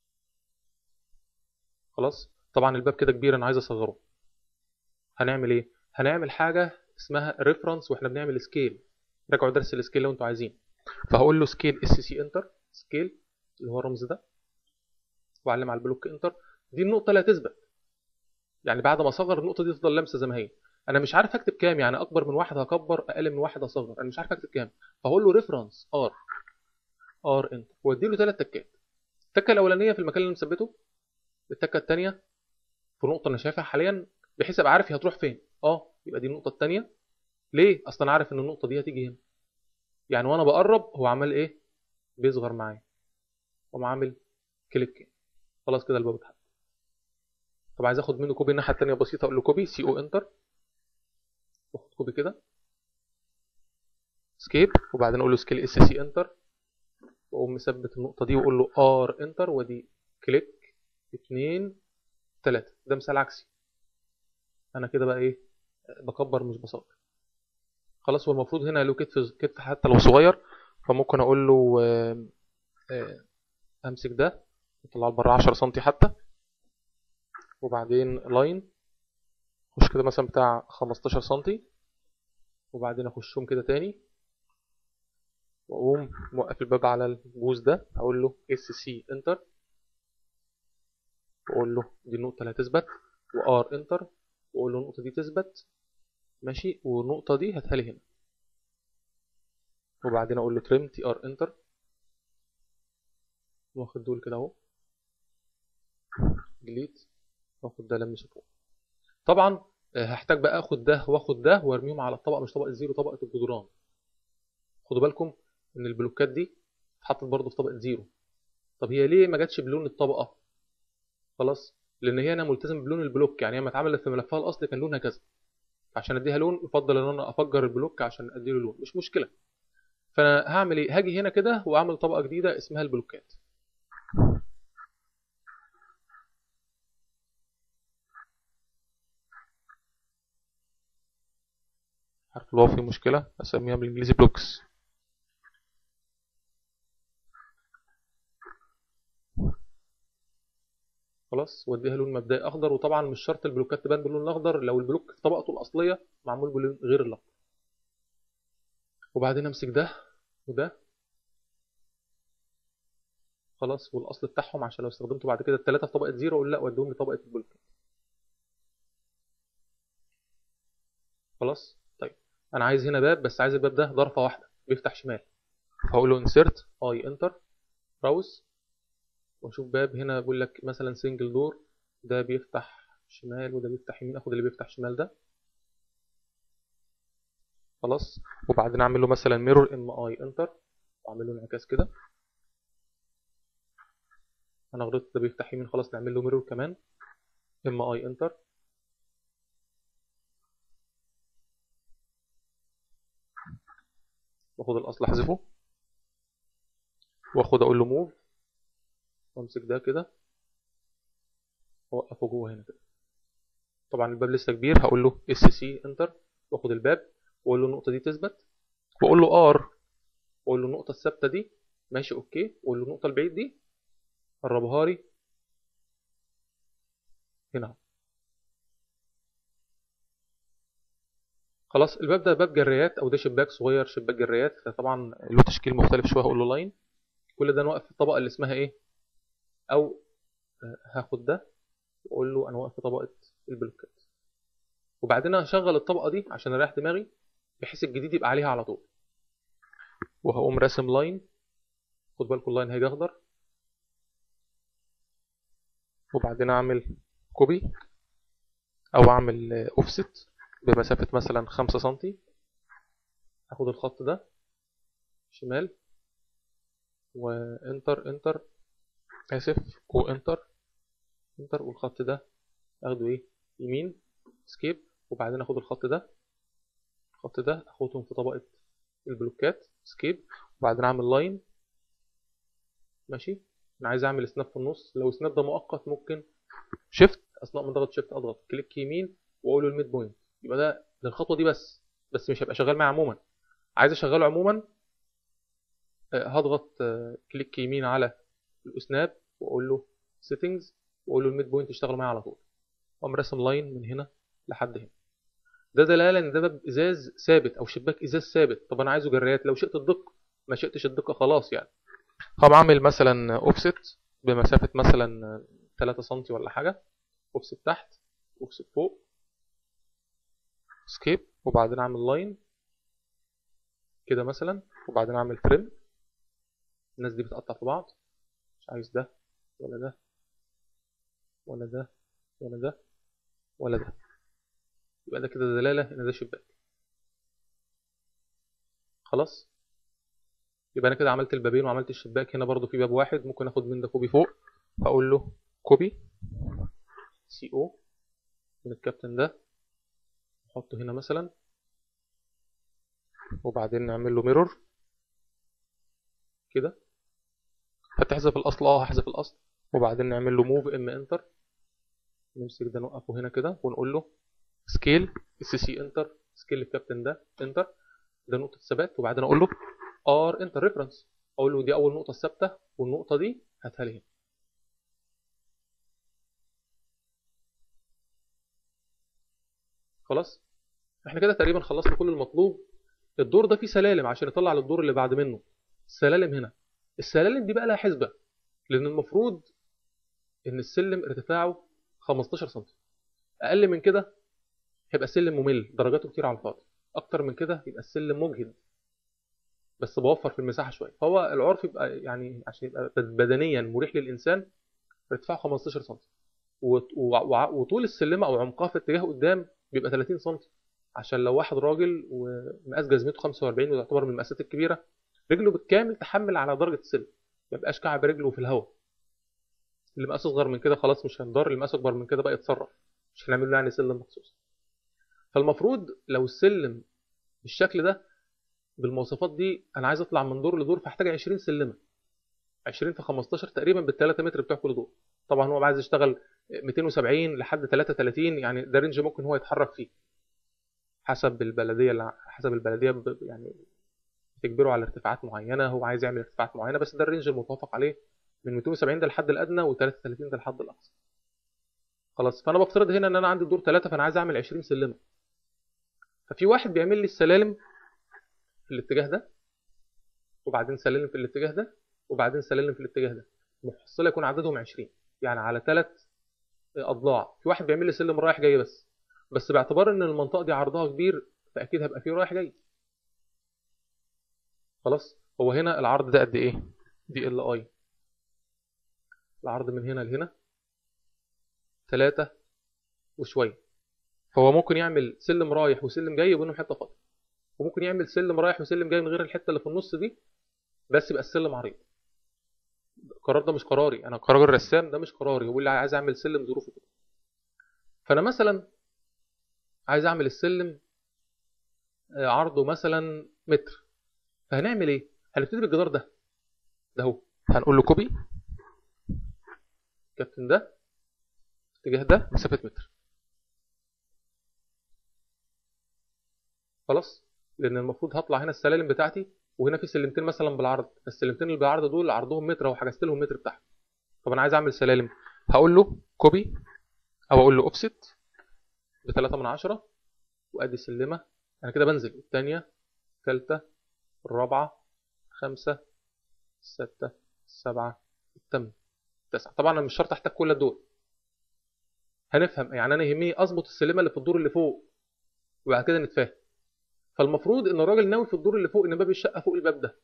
خلاص طبعا الباب كده كبير انا عايز اصغره هنعمل ايه هنعمل حاجه اسمها ريفرنس واحنا بنعمل سكيل راجعوا درس السكيل لو انتوا عايزين فهقول له سكيل اس سي انتر سكيل اللي هو الرمز ده واعلم على البلوك انتر دي النقطه اللي هتثبت يعني بعد ما اصغر النقطه دي تفضل لامسه زي ما هي انا مش عارف اكتب كام يعني اكبر من واحد هكبر اقل من واحد هصغر انا مش عارف اكتب كام فهقول له ريفرنس ار ار انتر وادي له ثلاث تكات التكه الاولانيه في المكان اللي أنا مثبته التكه الثانيه في نقطه انا شايفها حاليا بحيث ابقى عارف هي هتروح فين اه يبقى دي النقطه الثانيه ليه اصلا انا عارف ان النقطه دي هتيجي هنا يعني وانا بقرب هو عمال ايه بيصغر معايا وقوم عامل كليك خلاص كده الباب اتحط طب عايز اخد منه كوبي الناحيه الثانيه بسيطه اقول له كوبي سي او انتر واخد كوبي كده سكيب وبعدين اقول له سكيل اس سي انتر واقوم مثبت النقطه دي واقول له ار انتر وادي كليك اتنين تلاته ده مثال عكسي انا كده بقى ايه بكبر مش بصغر خلاص هو المفروض هنا له كتف كتف حتى لو صغير فممكن اقول له آه، آه، امسك ده اطلعه لبره 10 سم حتى وبعدين لاين اخش كده مثلا بتاع 15 سم وبعدين اخشهم كده تاني واقوم موقف الباب على الجوز ده اقول له اس سي انتر واقول له دي النقطه اللي هتثبت وار انتر واقول له النقطه دي تثبت ماشي والنقطه دي هاتها لي هنا وبعدين اقول له تريم تي ار انتر واخد دول كده اهو ديليت واخد ده لمسه فوق طبعا آه، هحتاج بقى اخد ده واخد ده وارميهم على الطبقه مش طبقه زيرو طبقه الجدران خدوا بالكم ان البلوكات دي اتحطت برضه في طبقه زيرو طب هي ليه ما جاتش بلون الطبقه خلاص لان هي انا ملتزم بلون البلوك يعني لما اتعملت في ملفها الاصلي كان لونها كذا عشان اديها لون يفضل ان انا افجر البلوك عشان اديله لون مش مشكله فانا هعمل ايه هاجي هنا كده واعمل طبقه جديده اسمها البلوكات عارف لو في مشكله اسميها بالانجليزي بلوكس خلاص واديها لون مبدئي اخضر وطبعا مش شرط البلوكات تبان باللون الاخضر لو البلوك في طبقته الاصليه معمول بلون غير الاخضر وبعدين امسك ده وده خلاص والاصل بتاعهم عشان لو استخدمته بعد كده الثلاثه في طبقه زيرو اقول لا وديهم لطبقه البلوكات خلاص طيب انا عايز هنا باب بس عايز الباب ده ضرفه واحده بيفتح شمال فاقول له انسيرت اي انتر براوز واشوف باب هنا بيقول لك مثلا سنجل دور ده بيفتح شمال وده بيفتح يمين اخد اللي بيفتح شمال ده خلاص وبعدين اعمل له مثلا ميرور ام اي انتر واعمل له انعكاس كده انا غلطت ده بيفتح يمين خلاص نعمل له ميرور كمان ام اي انتر واخد الاصل احذفه واخد اقول له موف وامسك ده كده واوقفه جوه هنا كده طبعا الباب لسه كبير هقول له اس سي انتر واخد الباب واقول له النقطه دي تثبت واقول له ار واقول له النقطه الثابته دي ماشي اوكي واقول له النقطه البعيد دي قربها لي هنا خلاص الباب ده باب جريات او ده شباك صغير شباك جريات فطبعا له تشكيل مختلف شويه هقول له لاين كل ده نوقف في الطبقه اللي اسمها ايه او آه، هاخد ده واقول له انا واقف في طبقه البلوكات وبعدين هشغل الطبقه دي عشان اريح دماغي بحيث الجديد يبقى عليها على طول وهقوم راسم لاين خد بالكم اللاين هيجي اخضر وبعدين اعمل كوبي او اعمل اوفست بمسافة مثلا خمسة سنتي اخد الخط ده شمال وانتر انتر اسف وانتر انتر والخط ده اخده ايه يمين سكيب وبعدين اخد الخط ده الخط ده اخدهم في طبقة البلوكات سكيب وبعدين اعمل لاين ماشي انا عايز اعمل سناب في النص لو السناب ده مؤقت ممكن شيفت اثناء ما ضغط شيفت اضغط كليك يمين واقول له الميد بوينت يبقى ده للخطوه دي بس بس مش هيبقى شغال معايا عموما عايز اشغله عموما آه، هضغط آه، كليك يمين على الاسناب واقول له سيتنجز واقول له الميد بوينت يشتغل معايا على طول واقوم راسم لاين من هنا لحد هنا ده دلاله ان ده باب ازاز ثابت او شباك ازاز ثابت طب انا عايزه جريات لو شئت الدقه ما شئتش الدقه خلاص يعني هقوم عامل مثلا اوفست بمسافه مثلا 3 سم ولا حاجه اوفست تحت اوفست فوق سكيب وبعدين اعمل لاين كده مثلا وبعدين اعمل تريم الناس دي بتقطع في بعض مش عايز ده ولا ده ولا ده ولا ده ولا ده يبقى ده كده دلاله ان ده شباك خلاص يبقى انا كده عملت البابين وعملت الشباك هنا برضو في باب واحد ممكن اخد من ده كوبي فوق هقول له كوبي سي او من الكابتن ده نحطه هنا مثلا وبعدين نعمل له ميرور كده هتحذف الاصل اه هحذف الاصل وبعدين نعمل له موف ام انتر نمسك ده نوقفه هنا كده ونقول له سكيل اس سي انتر سكيل الكابتن ده انتر ده نقطة ثبات وبعدين اقول له ار انتر ريفرنس اقول له دي اول نقطة ثابتة والنقطة دي هاتها لي هنا خلاص احنا كده تقريبا خلصنا كل المطلوب الدور ده فيه سلالم عشان يطلع للدور اللي بعد منه السلالم هنا السلالم دي بقى لها حسبة لان المفروض ان السلم ارتفاعه 15 سم اقل من كده هيبقى سلم ممل درجاته كتير على الفاضي اكتر من كده يبقى السلم مجهد بس بوفر في المساحه شويه فهو العرف يبقى يعني عشان يبقى بدنيا مريح للانسان ارتفاعه 15 سم وط- وع- وطول السلمه او عمقها في اتجاه قدام بيبقى 30 سم عشان لو واحد راجل ومقاس جزمته 45 ويعتبر من المقاسات الكبيره رجله بالكامل تحمل على درجه السلم ما يبقاش كعب رجله في الهواء اللي مقاسه اصغر من كده خلاص مش هنضر اللي مقاسه اكبر من كده بقى يتصرف مش هنعمل له يعني سلم مخصوص فالمفروض لو السلم بالشكل ده بالمواصفات دي انا عايز اطلع من دور لدور فاحتاج 20 سلمه 20 في 15 تقريبا بال 3 متر بتوع كل دور طبعا هو عايز يشتغل 270 لحد 33 يعني ده رينج ممكن هو يتحرك فيه حسب البلديه اللي حسب البلديه ب- يعني بتجبره على ارتفاعات معينه هو عايز يعمل ارتفاعات معينه بس ده الرينج المتوافق عليه من 270 ده الحد الادنى و33 ده الحد الاقصى خلاص فانا بفترض هنا ان انا عندي دور 3 فانا عايز اعمل 20 سلمه ففي واحد بيعمل لي السلالم في الاتجاه ده وبعدين سلالم في الاتجاه ده وبعدين سلالم في الاتجاه ده محصله يكون عددهم 20 يعني على ثلاث اضلاع في واحد بيعمل لي سلم رايح جاي بس بس باعتبار ان المنطقه دي عرضها كبير فاكيد هيبقى فيه رايح جاي خلاص هو هنا العرض ده قد ايه دي ال اي العرض من هنا لهنا 3 وشويه فهو ممكن يعمل سلم رايح وسلم جاي وبينهم حته فاضيه وممكن يعمل سلم رايح وسلم جاي من غير الحته اللي في النص دي بس يبقى السلم عريض القرار ده مش قراري انا قرار الرسام ده مش قراري هو اللي عايز اعمل سلم ظروفه كده فانا مثلا عايز اعمل السلم آه، عرضه مثلا متر فهنعمل ايه هنبتدي بالجدار ده ده اهو هنقول له كوبي كابتن ده الاتجاه ده مسافه متر خلاص لان المفروض هطلع هنا السلالم بتاعتي وهنا في سلمتين مثلا بالعرض السلمتين اللي بالعرض دول عرضهم متر وحجزت لهم متر بتاعهم طب انا عايز اعمل سلالم هقول له كوبي او اقول له اوفست ب 3 من 10 وادي سلمه انا كده بنزل الثانيه الثالثه الرابعه خمسة ستة سبعة الثامنة تسعة طبعا انا مش شرط احتاج كل دول هنفهم يعني انا يهمني اظبط السلمه اللي في الدور اللي فوق وبعد كده نتفاهم فالمفروض ان الراجل ناوي في الدور اللي فوق ان باب الشقه فوق الباب ده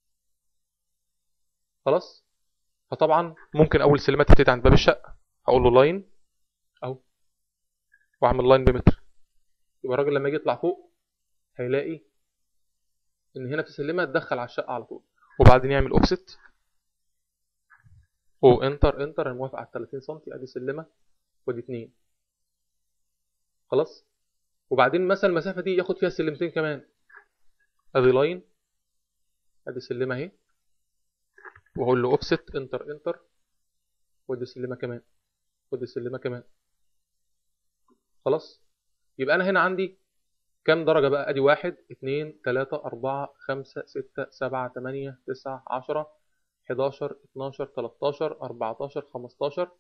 خلاص فطبعا ممكن اول سلمه تبتدي عند باب الشقه هقول له لاين اهو واعمل لاين بمتر يبقى الراجل لما يجي يطلع فوق هيلاقي ان هنا في سلمه تدخل على الشقه على طول وبعدين يعمل اوفست او انتر انتر انا موافق على 30 سم ادي سلمه ودي اتنين خلاص وبعدين مثلا المسافه دي ياخد فيها سلمتين كمان ادي لاين ادي سلمه اهي واقول له اوفست انتر انتر ودي سلمه كمان ودي سلمه كمان خلاص يبقى انا هنا عندي كام درجة بقى ادي واحد اتنين تلاتة اربعة خمسة ستة سبعة تمانية تسعة عشرة حداشر اتناشر تلاتاشر اربعتاشر خمستاشر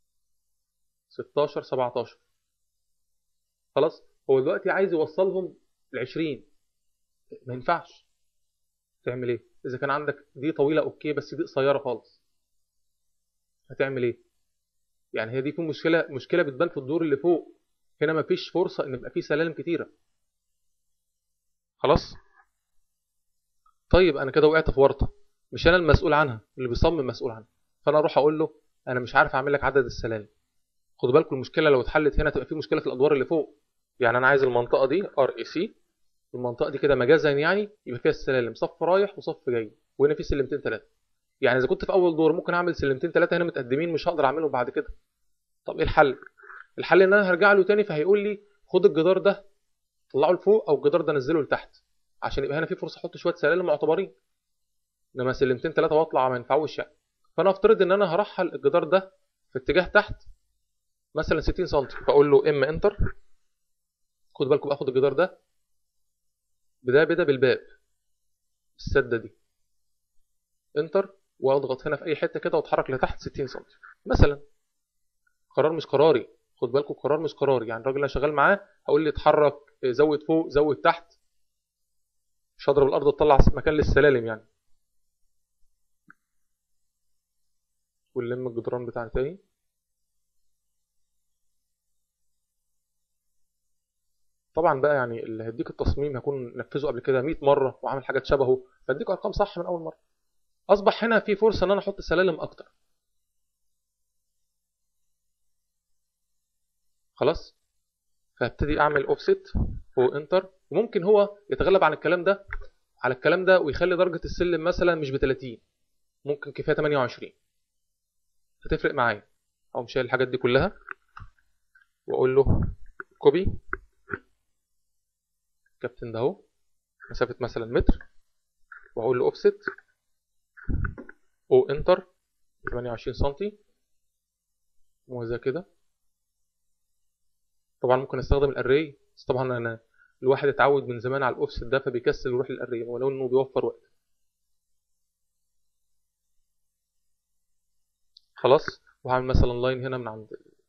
ستاشر سبعتاشر خلاص هو دلوقتي عايز يوصلهم لعشرين ما ينفعش تعمل ايه اذا كان عندك دي طويلة اوكي بس دي قصيرة خالص هتعمل ايه يعني هي دي في مشكلة مشكلة بتبان في الدور اللي فوق هنا مفيش فرصة ان يبقى فيه سلالم كتيرة خلاص طيب انا كده وقعت في ورطه مش انا المسؤول عنها اللي بيصمم مسؤول عنها فانا اروح اقول له انا مش عارف اعمل لك عدد السلالم خدوا بالكم المشكله لو اتحلت هنا تبقى في مشكله في الادوار اللي فوق يعني انا عايز المنطقه دي ار اي سي المنطقه دي كده مجازا يعني يبقى فيها السلالم صف رايح وصف جاي وهنا في سلمتين ثلاثه يعني اذا كنت في اول دور ممكن اعمل سلمتين ثلاثه هنا متقدمين مش هقدر اعملهم بعد كده طب ايه الحل الحل ان انا هرجع له تاني فهيقول لي خد الجدار ده طلعه لفوق او الجدار ده نزله لتحت عشان يبقى هنا في فرصه احط شويه سلالم معتبرين انما سلمتين ثلاثه واطلع ما ينفعوش يعني فانا افترض ان انا هرحل الجدار ده في اتجاه تحت مثلا 60 سم فاقول له ام انتر خد بالكم باخد الجدار ده بدا بدا بالباب السده دي انتر واضغط هنا في اي حته كده واتحرك لتحت 60 سم مثلا قرار مش قراري خد بالكم قرار مش قراري يعني الراجل اللي انا شغال معاه هقول لي اتحرك زود فوق زود تحت مش هضرب الارض تطلع مكان للسلالم يعني ونلم الجدران بتاعنا تاني طبعا بقى يعني اللي هيديك التصميم هكون نفذه قبل كده 100 مره وعامل حاجات شبهه فاديك ارقام صح من اول مره اصبح هنا في فرصه ان انا احط سلالم اكتر خلاص فهبتدي اعمل اوفست وانتر وممكن هو يتغلب عن الكلام ده على الكلام ده ويخلي درجه السلم مثلا مش ب 30 ممكن كفايه 28 هتفرق معايا اقوم شايل الحاجات دي كلها واقول له كوبي كابتن ده اهو مسافه مثلا متر واقول له اوفست او انتر 28 سم موازاه كده طبعا ممكن استخدم الاري بس طبعا انا الواحد اتعود من زمان على الاوفست ده فبيكسل يروح للاري ولو انه بيوفر وقت خلاص وهعمل مثلا لاين هنا من عند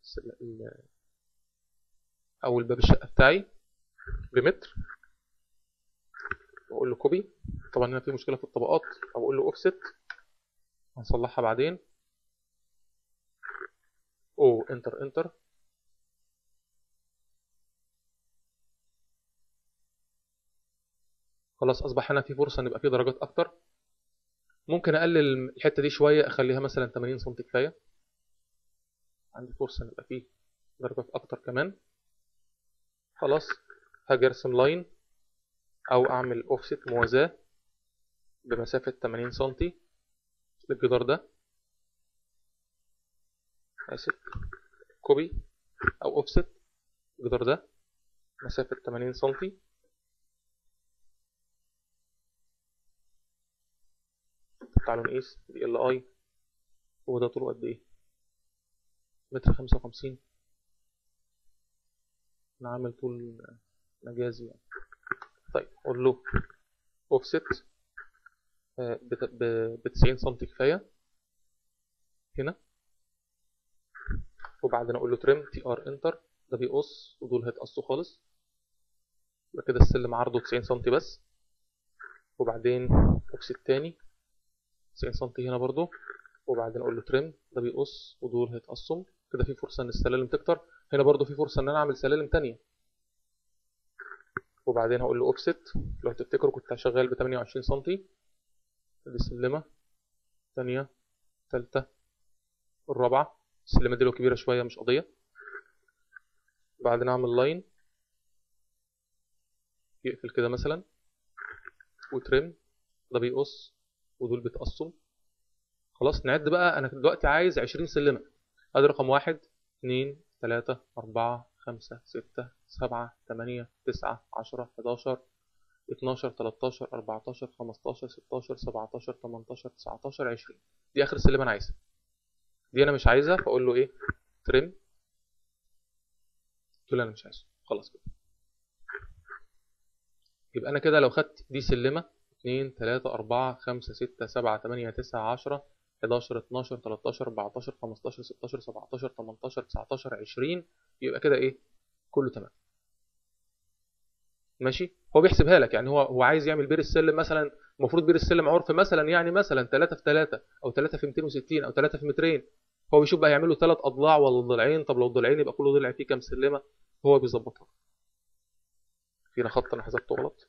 اول باب الشقه بتاعي بمتر واقول له كوبي طبعا هنا في مشكله في الطبقات او اقول له اوفست هنصلحها بعدين او انتر انتر خلاص اصبح هنا في فرصه ان يبقى في درجات اكتر ممكن اقلل الحته دي شويه اخليها مثلا 80 سم كفايه عندي فرصه ان يبقى فيه درجات اكتر كمان خلاص هاجي ارسم لاين او اعمل اوفست موازاه بمسافه 80 سم للجدار ده اسف كوبي او اوفست الجدار ده مسافه 80 سم تعالوا نقيس دي ال اي هو ده طوله قد ايه متر خمسة وخمسين انا عامل طول مجازي يعني طيب قول له اوفست بتسعين سنتي كفاية هنا وبعدين اقول له تريم تي ار انتر ده بيقص ودول هيتقصوا خالص يبقى كده السلم عرضه 90 سنتي بس وبعدين اوفست تاني 90 سم هنا برضو وبعدين اقول له تريم ده بيقص ودول هيتقسم كده في فرصه ان السلالم تكتر هنا برضو في فرصه ان انا اعمل سلالم تانية وبعدين هقول له اوفست لو تفتكروا كنت شغال ب 28 سم دي سلمه ثانيه ثالثه الرابعه السلمه دي لو كبيره شويه مش قضيه بعدين اعمل لاين يقفل كده مثلا وتريم ده بيقص ودول بيتقسم خلاص نعد بقى انا دلوقتي عايز 20 سلمه ادي رقم واحد اتنين تلاتة أربعة خمسة ستة سبعة تمانية تسعة عشرة حداشر اتناشر تلاتاشر أربعتاشر خمستاشر ستاشر سبعتاشر تمنتاشر تسعتاشر عشرين دي آخر سلمة أنا عايزها دي أنا مش عايزها فأقول له إيه ترم دول أنا مش عايزه خلاص كده يبقى أنا كده لو خدت دي سلمة اتنين تلاتة أربعة خمسة ستة سبعة تمانية تسعة عشرة حداشر اتناشر تلاتاشر أربعتاشر خمستاشر ستاشر سبعتاشر تمنتاشر تسعتاشر عشرين يبقى كده إيه كله تمام ماشي هو بيحسبها لك يعني هو هو عايز يعمل بير السلم مثلا المفروض بير السلم عرف مثلا يعني مثلا 3 في 3 او 3 في 260 او 3 في مترين هو بيشوف بقى يعمل له 3 اضلاع ولا ضلعين طب لو ضلعين يبقى كل ضلع فيه كام سلمه هو بيظبطها فينا خط انا حسبته غلط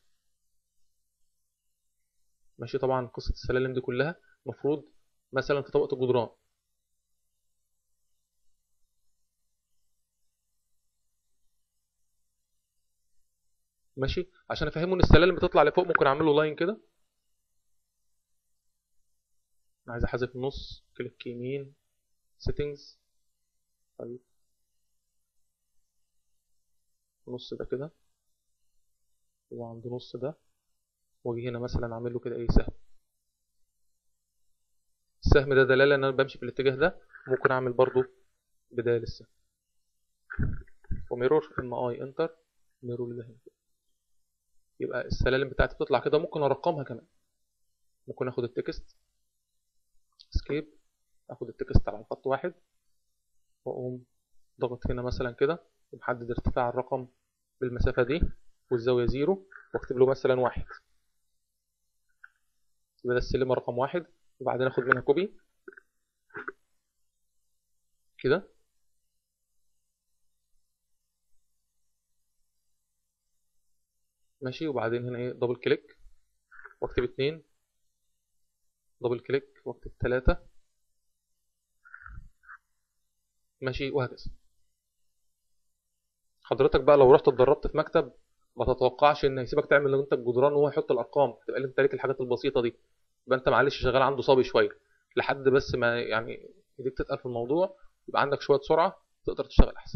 ماشي طبعا قصه السلالم دي كلها المفروض مثلا في طبقه الجدران ماشي عشان افهمه ان السلالم بتطلع لفوق ممكن اعمل له لاين كده انا عايز احذف النص كليك يمين settings طيب النص ده كده وعند نص ده واجي هنا مثلا اعمل له كده ايه سهم السهم ده دلاله ان انا بمشي في الاتجاه ده ممكن اعمل برضو بدايه للسهم وميرور اما اي انتر ميرور ده هنا يبقى السلالم بتاعتي بتطلع كده ممكن ارقمها كمان ممكن اخد التكست اسكيب اخد التكست على خط واحد واقوم ضغط هنا مثلا كده ومحدد ارتفاع الرقم بالمسافة دي والزاوية زيرو واكتب له مثلا واحد يبقى ده السلمة رقم واحد وبعدين اخد منها كوبي كده ماشي وبعدين هنا ايه دبل كليك واكتب اتنين دبل كليك واكتب تلاتة ماشي وهكذا حضرتك بقى لو رحت اتدربت في مكتب ما تتوقعش ان هيسيبك تعمل انت الجدران وهو يحط الارقام تبقى انت ليك الحاجات البسيطه دي يبقى انت معلش شغال عنده صبي شويه لحد بس ما يعني ايديك تتقل في الموضوع يبقى عندك شويه سرعه تقدر تشتغل احسن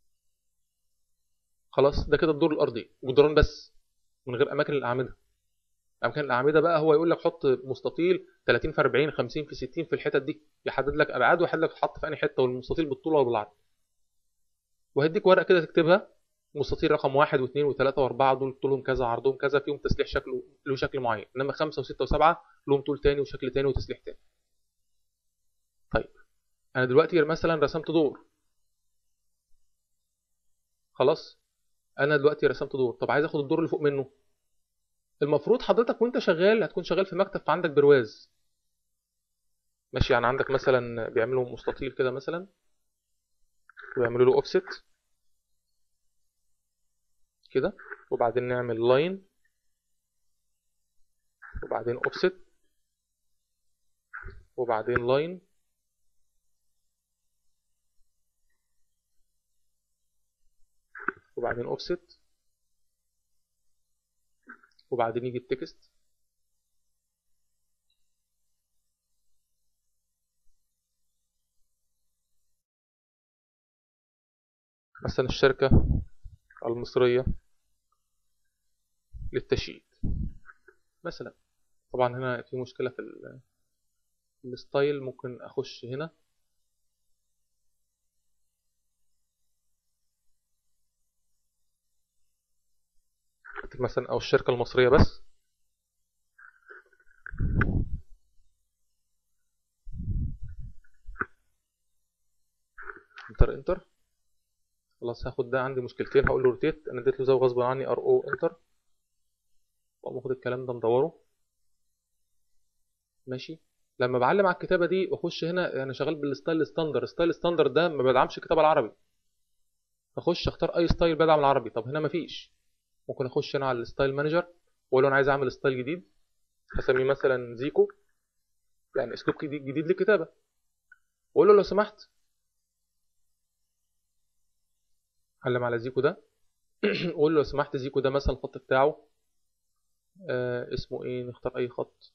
خلاص ده كده الدور الارضي جدران بس من غير اماكن الاعمده اماكن الاعمده بقى هو يقول لك حط مستطيل 30 في 40 50 في 60 في الحتت دي يحدد لك ابعاد ويحدد لك تحط في انهي حته والمستطيل بالطول ولا بالعرض وهديك ورقه كده تكتبها مستطيل رقم واحد واثنين وثلاثة وأربعة دول طولهم كذا عرضهم كذا فيهم تسليح شكله له شكل معين إنما خمسة وستة وسبعة لهم طول تاني وشكل تاني وتسليح تاني. طيب أنا دلوقتي مثلا رسمت دور خلاص أنا دلوقتي رسمت دور طب عايز آخد الدور اللي فوق منه المفروض حضرتك وأنت شغال هتكون شغال في مكتب فعندك برواز ماشي يعني عندك مثلا بيعملوا مستطيل كده مثلا ويعملوا له اوفست كده وبعدين نعمل لاين وبعدين اوفست وبعدين لاين وبعدين اوفست وبعدين يجي التكست مثلا الشركة المصرية للتشييد مثلا طبعا هنا في مشكلة في ال- الستايل ممكن أخش هنا أكتب مثلا أو الشركة المصرية بس انتر انتر خلاص هاخد ده عندي مشكلتين هقول له روتيت انا اديت له زاويه غصب عني ار او انتر واقوم واخد الكلام ده مدوره ماشي لما بعلم على الكتابه دي واخش هنا انا شغال بالستايل ستاندر ستايل ستاندر ده ما بدعمش الكتابه العربي اخش اختار اي ستايل بدعم العربي طب هنا مفيش ممكن اخش هنا على الستايل مانجر واقول له انا عايز اعمل ستايل جديد هسميه مثلا زيكو يعني اسلوب جديد جديد للكتابه واقول له لو سمحت علم على زيكو ده قول له لو سمحت زيكو ده مثلا الخط بتاعه آه اسمه ايه نختار اي خط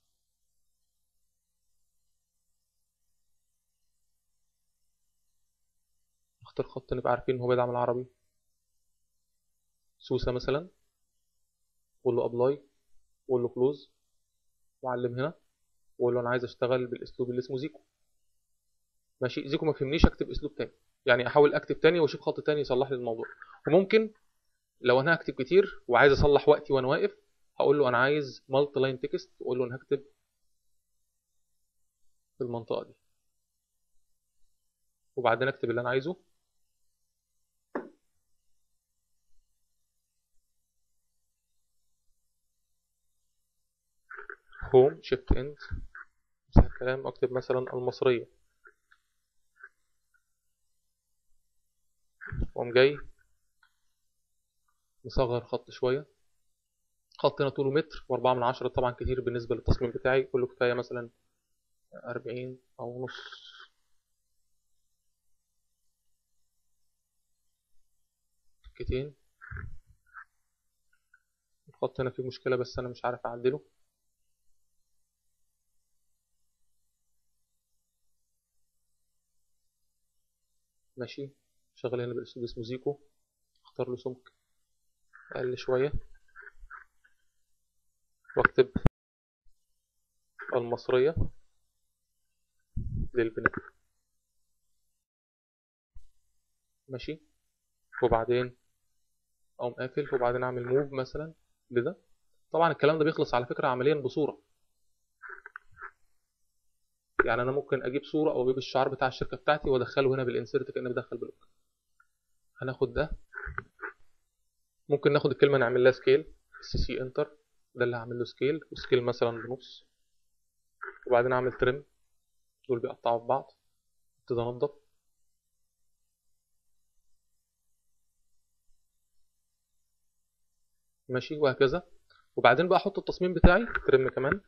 نختار خط نبقى عارفين ان هو بيدعم العربي سوسة مثلا قول له ابلاي قول له كلوز وعلم هنا وقول له انا عايز اشتغل بالاسلوب اللي اسمه زيكو ماشي زيكو ما فهمنيش اكتب اسلوب تاني يعني احاول اكتب تاني واشوف خط تاني يصلح لي الموضوع وممكن لو انا هكتب كتير وعايز اصلح وقتي وانا واقف هقول له انا عايز مالتي لاين تكست واقول له انا هكتب في المنطقه دي وبعدين اكتب اللي انا عايزه هوم شيفت اند امسح الكلام اكتب مثلا المصريه واقوم جاي مصغر خط شويه خط هنا طوله متر واربعة من عشرة طبعا كتير بالنسبة للتصميم بتاعي كله كفاية مثلا أربعين أو نص تكتين الخط هنا فيه مشكلة بس أنا مش عارف أعدله ماشي شغال هنا بالأسلوب اسمه زيكو اختار له سمك أقل شوية واكتب المصرية للبناء ماشي وبعدين اقوم قافل وبعدين اعمل موف مثلا لده طبعا الكلام ده بيخلص على فكرة عمليا بصورة يعني انا ممكن اجيب صورة او اجيب الشعار بتاع الشركة بتاعتي وادخله هنا بالانسيرت كأني بدخل بلوك هناخد ده ممكن ناخد الكلمة نعمل لها سكيل سي سي انتر ده اللي هعمل له سكيل وسكيل مثلا بنص وبعدين اعمل ترم دول بيقطعوا في بعض ابتدي انضف ماشي وهكذا وبعدين بقى احط التصميم بتاعي ترم كمان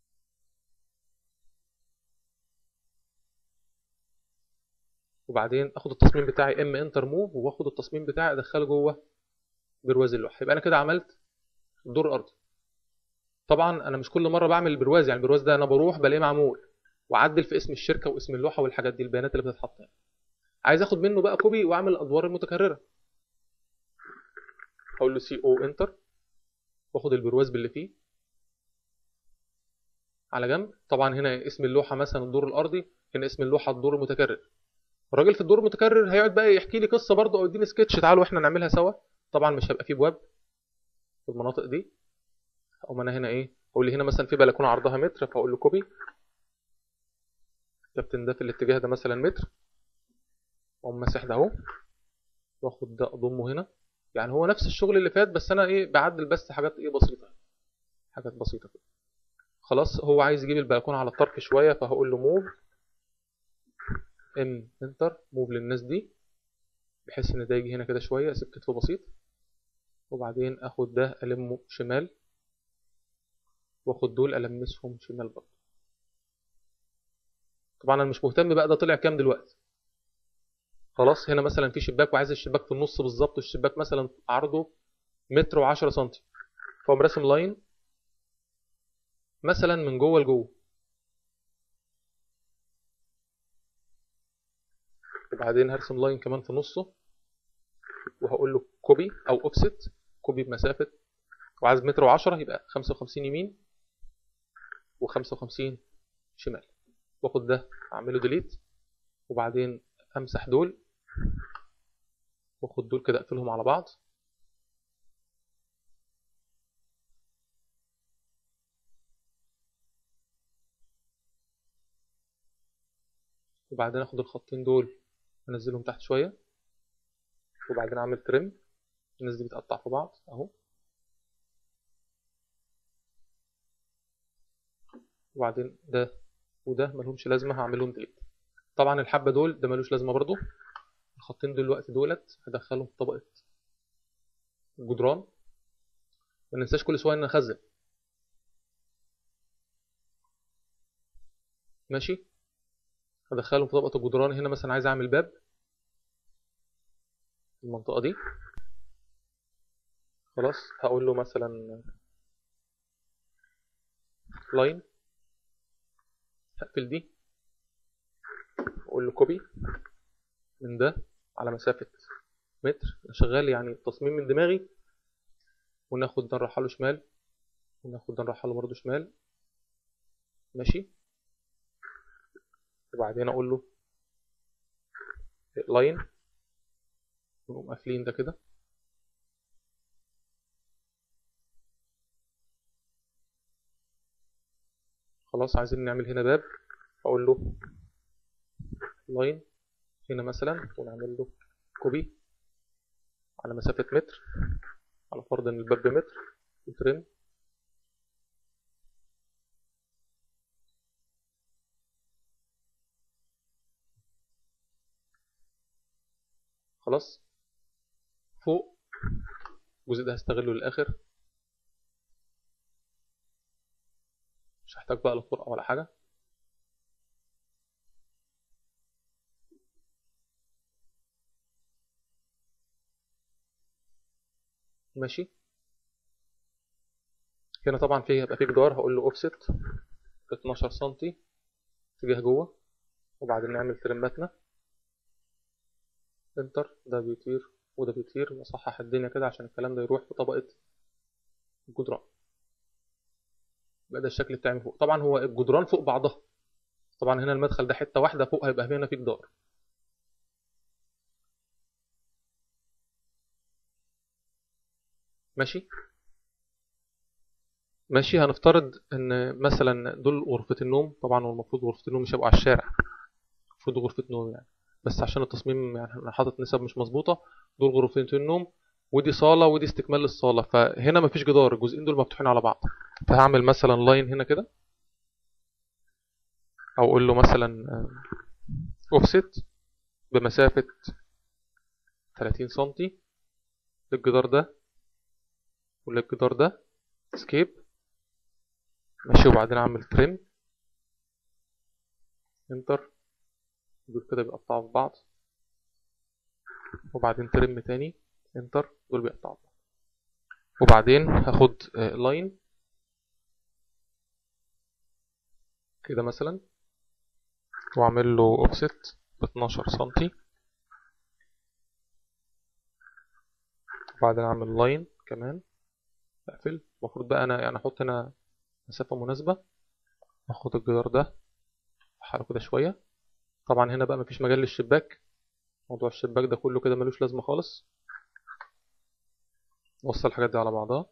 وبعدين اخد التصميم بتاعي ام انتر موف واخد التصميم بتاعي ادخله جوه برواز اللوحه يبقى انا كده عملت الدور الارضي طبعا انا مش كل مره بعمل البرواز يعني البرواز ده انا بروح بلاقيه معمول واعدل في اسم الشركه واسم اللوحه والحاجات دي البيانات اللي بتتحط يعني. عايز اخد منه بقى كوبي واعمل الادوار المتكرره اقول له سي او انتر واخد البرواز باللي فيه على جنب طبعا هنا اسم اللوحه مثلا الدور الارضي هنا اسم اللوحه الدور المتكرر الراجل في الدور المتكرر هيقعد بقى يحكي لي قصه برضه او يديني سكتش تعالوا احنا نعملها سوا طبعا مش هيبقى فيه بواب في المناطق دي اقوم انا هنا ايه اقول لي هنا مثلا في بلكونه عرضها متر فاقول له كوبي كابتن ده في الاتجاه ده مثلا متر اقوم ماسح ده اهو واخد ده اضمه هنا يعني هو نفس الشغل اللي فات بس انا ايه بعدل بس حاجات ايه بسيطه حاجات بسيطه كده خلاص هو عايز يجيب البلكونه على الطرف شويه فهقول له موف ام انتر موف للناس دي بحيث ان ده يجي هنا كده شويه اسيب كتفه بسيط وبعدين اخد ده المه شمال واخد دول المسهم شمال برضه طبعا انا مش مهتم بقى ده طلع كام دلوقتي خلاص هنا مثلا في شباك وعايز الشباك في النص بالظبط والشباك مثلا عرضه متر و10 سم فاقوم راسم لاين مثلا من جوه لجوه وبعدين هرسم لاين كمان في نصه وهقول له كوبي او اوفست كوبي بمسافه وعايز متر و10 يبقى 55 يمين و55 شمال واخد ده اعمله ديليت وبعدين امسح دول واخد دول كده اقفلهم على بعض وبعدين اخد الخطين دول انزلهم تحت شويه وبعدين اعمل ترم الناس دي بتقطع في بعض اهو وبعدين ده وده ملهمش لازمه هعملهم ديليت طبعا الحبه دول ده ملوش لازمه برضو الخطين دول الوقت دولت هدخلهم في طبقه الجدران ما ننساش كل شويه ان نخزن ماشي هدخلهم في طبقه الجدران هنا مثلا عايز اعمل باب المنطقه دي خلاص هقول له مثلا لاين هقفل دي اقول له كوبي من ده على مسافة متر شغال يعني تصميم من دماغي وناخد ده نرحله شمال وناخد ده نرحله برضه شمال ماشي وبعدين اقول له لاين ونقوم قافلين ده كده خلاص عايزين نعمل هنا باب اقول له لاين هنا مثلا ونعمل له كوبي على مسافة متر على فرض ان الباب بمتر وترم خلاص فوق الجزء ده هستغله للآخر مش هحتاج بقى لطرقة ولا حاجة ماشي هنا طبعا فيه هيبقى فيه جدار هقول له اوفست 12 سنتي اتجاه جوه وبعدين نعمل ترماتنا انتر ده بيطير وده بيطير نصحح الدنيا كده عشان الكلام ده يروح في طبقة الجدران يبقى ده الشكل بتاعي من فوق طبعا هو الجدران فوق بعضها طبعا هنا المدخل ده حتة واحدة فوق هيبقى هنا في جدار ماشي ماشي هنفترض ان مثلا دول غرفة النوم طبعا هو المفروض غرفة النوم مش هيبقوا على الشارع المفروض غرفة نوم يعني بس عشان التصميم يعني انا حاطط نسب مش مظبوطة دول غرفتين النوم ودي صالة ودي استكمال للصالة فهنا مفيش جدار الجزئين دول مفتوحين على بعض فهعمل مثلا لاين هنا كده او اقول له مثلا اوفست بمسافة 30 سنتي للجدار ده وللجدار ده اسكيب ماشي وبعدين اعمل تريم انتر دول كده بيقطعوا في بعض وبعدين ترم تاني انتر دول بيقطعوا في بعض وبعدين هاخد لاين كده مثلا واعمل له اوفست ب 12 سنتي وبعدين اعمل لاين كمان اقفل المفروض بقى انا يعني احط هنا مسافة مناسبة اخد الجدار ده احركه كده شوية طبعا هنا بقى مفيش مجال للشباك موضوع الشباك ده كله كده ملوش لازمة خالص نوصل الحاجات دي على بعضها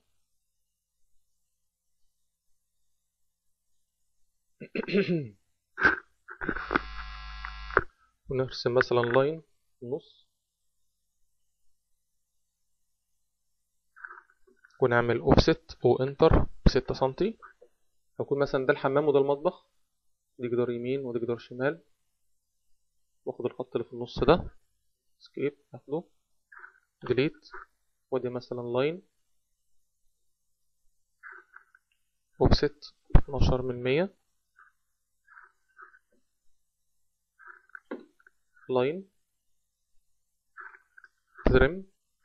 ونرسم مثلا لاين في النص ونعمل اوفست او انتر بستة سنتي هيكون مثلا ده الحمام وده المطبخ دي جدار يمين وده جدار شمال واخد الخط اللي في النص ده سكيب هاخده ديليت ودي مثلا لاين اوفست 12 من 100 لاين ترم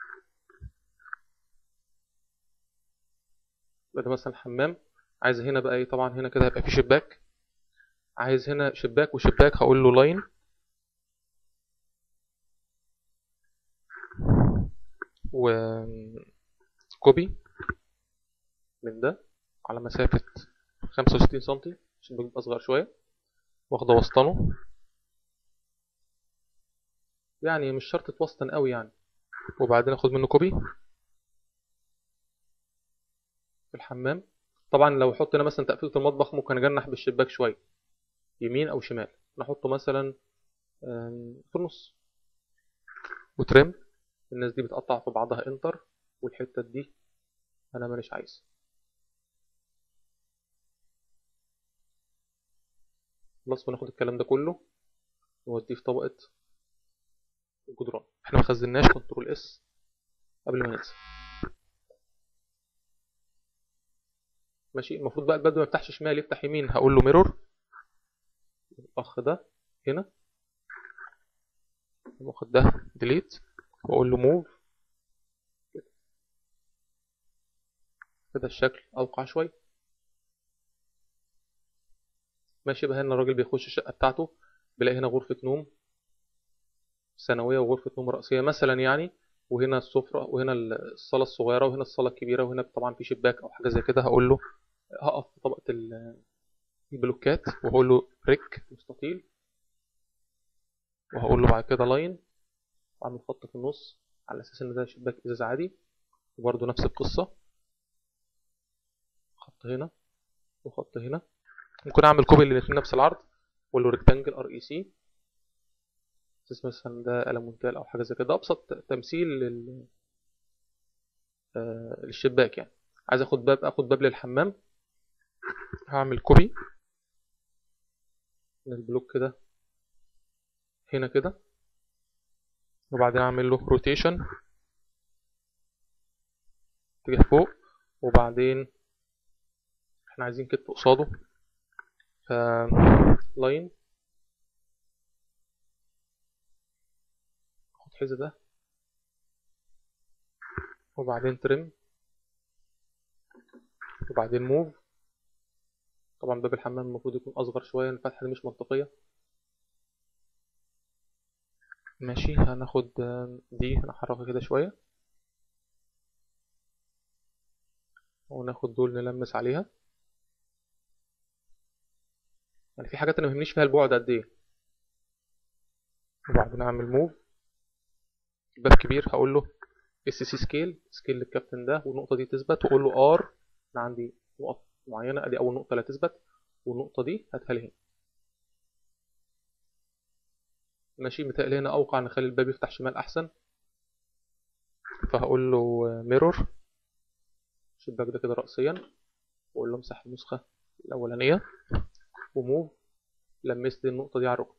ده مثلا حمام عايز هنا بقى ايه طبعا هنا كده هيبقى في شباك عايز هنا شباك وشباك هقول له لاين و كوبي من ده على مسافة 65 سنتي عشان بيبقى أصغر شوية واخده وسطنه يعني مش شرط توسطن قوي يعني وبعدين اخد منه كوبي في الحمام طبعا لو احط هنا مثلا تقفيلة المطبخ ممكن اجنح بالشباك شوية يمين او شمال نحطه مثلا في النص وترم الناس دي بتقطع في بعضها انتر والحتة دي انا مانيش عايز خلاص وناخد الكلام ده كله نوديه في طبقة الجدران احنا ما خزناش كنترول اس قبل ما ننسى ماشي المفروض بقى البدو ما يفتحش شمال يفتح يمين هقول له ميرور الاخ ده هنا واخد ده ديليت واقول له موف كده الشكل اوقع شويه ماشي بقى هنا الراجل بيخش الشقه بتاعته بيلاقي هنا غرفه نوم ثانويه وغرفه نوم رئيسيه مثلا يعني وهنا السفره وهنا الصاله الصغيره وهنا الصاله الكبيره وهنا طبعا في شباك او حاجه زي كده هقول له هقف في طبقه البلوكات وهقول له ريك مستطيل وهقول له بعد كده لاين واعمل خط في النص على اساس ان ده شباك ازاز عادي وبرده نفس القصه خط هنا وخط هنا ممكن اعمل كوبي للاثنين نفس العرض واقول له ريكتانجل ار اي سي اساس مثلا ده المونتال او حاجه زي كده ابسط تمثيل لل آه للشباك يعني عايز اخد باب اخد باب للحمام هعمل كوبي من البلوك كده هنا كده وبعدين اعمل له روتيشن اتجاه فوق وبعدين احنا عايزين كتف قصاده ف لاين خد حذا ده وبعدين موف طبعا باب الحمام المفروض يكون اصغر شويه الفتحه دي مش منطقيه ماشي هناخد دي هنحركها كده شويه وناخد دول نلمس عليها يعني في حاجات انا مهمنيش فيها البعد قد ايه وبعدين اعمل موف باب كبير هقول له اس سي سكيل سكيل للكابتن ده والنقطه دي تثبت واقول له ار انا عندي نقط معينه ادي اول نقطه لا تثبت والنقطه دي هاتها لي هنا ماشي متهيألي هنا اوقع نخلي الباب يفتح شمال احسن فهقول له ميرور الشباك ده كده رأسيا واقول له امسح النسخه الاولانيه وموف لمست لي النقطه دي على الركن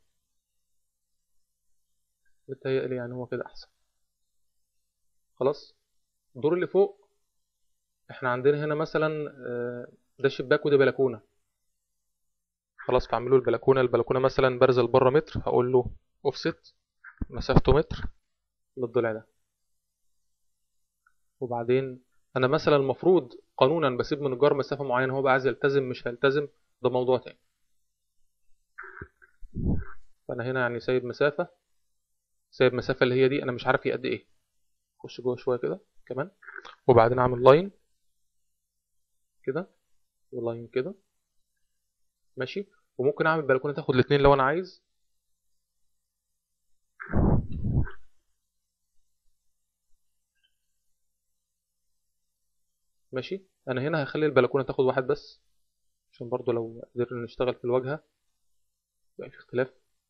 متهيألي يعني هو كده احسن خلاص الدور اللي فوق احنا عندنا هنا مثلا ده شباك وده بلكونه خلاص فاعمله البلكونه البلكونه مثلا بارزه لبره متر هقول له اوفست مسافته متر للضلع ده وبعدين انا مثلا المفروض قانونا بسيب من الجار مسافه معينه هو بقى عايز يلتزم مش هيلتزم ده موضوع تاني فانا هنا يعني سايب مسافه سايب مسافه اللي هي دي انا مش عارف هي قد ايه اخش جوه شويه كده كمان وبعدين اعمل لاين كده ولاين كده ماشي وممكن اعمل بلكونه تاخد الاثنين لو انا عايز ماشي انا هنا هخلي البلكونه تاخد واحد بس عشان برضو لو قدرنا نشتغل في الواجهه يبقى في اختلاف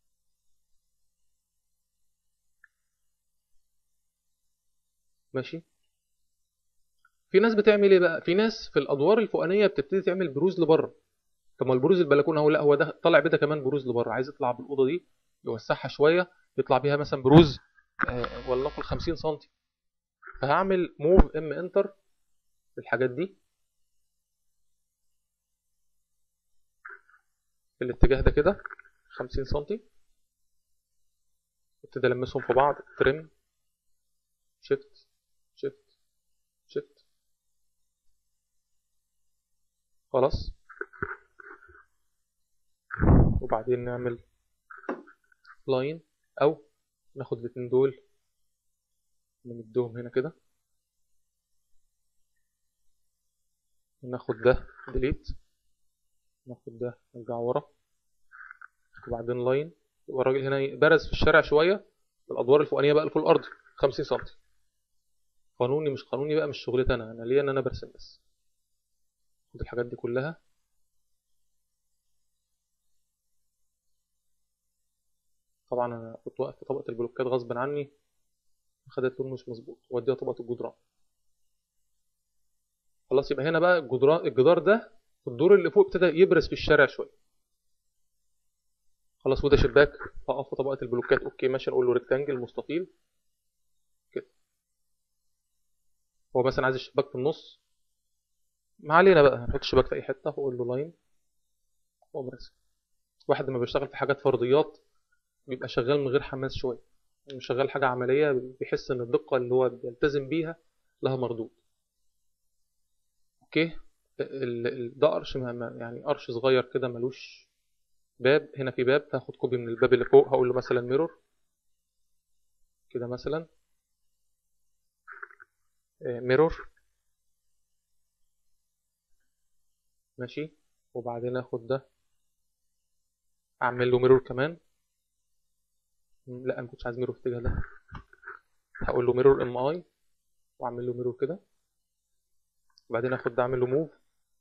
ماشي في ناس بتعمل ايه بقى في ناس في الادوار الفوقانيه بتبتدي تعمل بروز لبره طب ما البروز البلكونه هو لا هو ده طالع بده كمان بروز لبره عايز يطلع بالاوضه دي يوسعها شويه يطلع بيها مثلا بروز آه ولنقل 50 سم فهعمل موف ام انتر الحاجات دي في الاتجاه ده كده 50 سم ابتدي المسهم في بعض ترم شيفت شيفت شيفت خلاص وبعدين نعمل لاين او ناخد الاتنين دول نمدهم هنا كده وناخد ده ديليت ناخد ده نرجع ورا وبعدين لاين يبقى الراجل هنا برز في الشارع شويه الادوار الفوقانيه بقى في الارض 50 سم قانوني مش قانوني بقى مش شغلتي انا انا ليا ان انا برسم بس خد الحاجات دي كلها طبعا انا كنت واقف في طبقه البلوكات غصب عني خدت لون مش مظبوط واديها طبقه الجدران خلاص يبقى هنا بقى الجدران الجدار ده في الدور اللي فوق ابتدى يبرز في الشارع شويه خلاص وده شباك هقف في طبقه البلوكات اوكي ماشي نقول له ريكتانجل مستطيل كده هو مثلا عايز الشباك في النص ما علينا بقى هنحط الشباك في اي حته واقول له لاين وابرز واحد لما بيشتغل في حاجات فرضيات بيبقى شغال من غير حماس شويه مش شغال حاجه عمليه بيحس ان الدقه اللي هو بيلتزم بيها لها مردود اوكي ده قرش يعني قرش صغير كده ملوش باب هنا في باب هاخد كوبي من الباب اللي فوق هقول له مثلا ميرور كده مثلا ميرور ماشي وبعدين اخد ده اعمل له ميرور كمان لا ما كنتش عايز ميرور في الاتجاه ده هقول له ميرور ام اي واعمل له ميرور كده وبعدين اخد ده اعمل له موف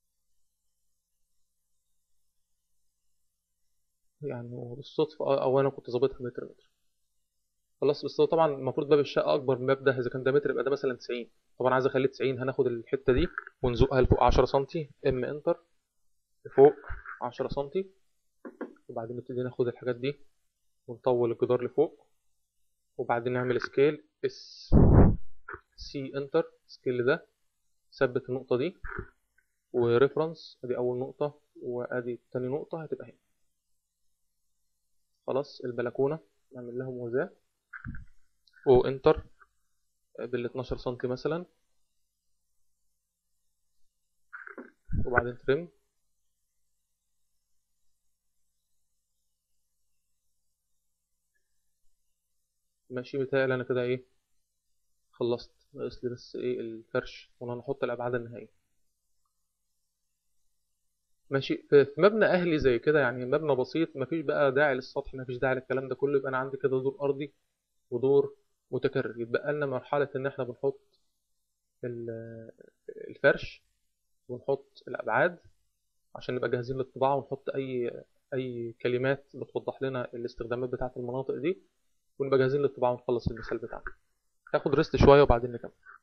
يعني بالصدفة او انا كنت ظابطها متر متر خلاص بس هو طبعا المفروض باب الشقة اكبر من الباب ده اذا كان ده متر يبقى ده مثلا 90 طبعا عايز اخليه 90 هناخد الحتة دي ونزقها لفوق 10 سم ام انتر لفوق 10 سم وبعدين نبتدي ناخد الحاجات دي ونطول الجدار لفوق وبعدين نعمل سكيل اس سي انتر سكيل ده ثبت النقطة دي وريفرنس ادي اول نقطة وادي تاني نقطة هتبقى هنا خلاص البلكونة نعمل لها موازاة وانتر بال 12 سم مثلا وبعدين ترم ماشي بيتهيألي انا كده ايه خلصت ناقص لي بس ايه الفرش وانا هنحط الابعاد النهائيه ماشي في في مبنى اهلي زي كده يعني مبنى بسيط مفيش بقى داعي للسطح مفيش داعي للكلام ده كله يبقى انا عندي كده دور ارضي ودور متكرر يتبقى لنا مرحله ان احنا بنحط ال- الفرش ونحط الابعاد عشان نبقى جاهزين للطباعه ونحط اي اي كلمات بتوضح لنا الاستخدامات بتاعه المناطق دي ونبقى جاهزين للطباعه ونخلص المثال بتاعنا هاخد ريست شويه وبعدين نكمل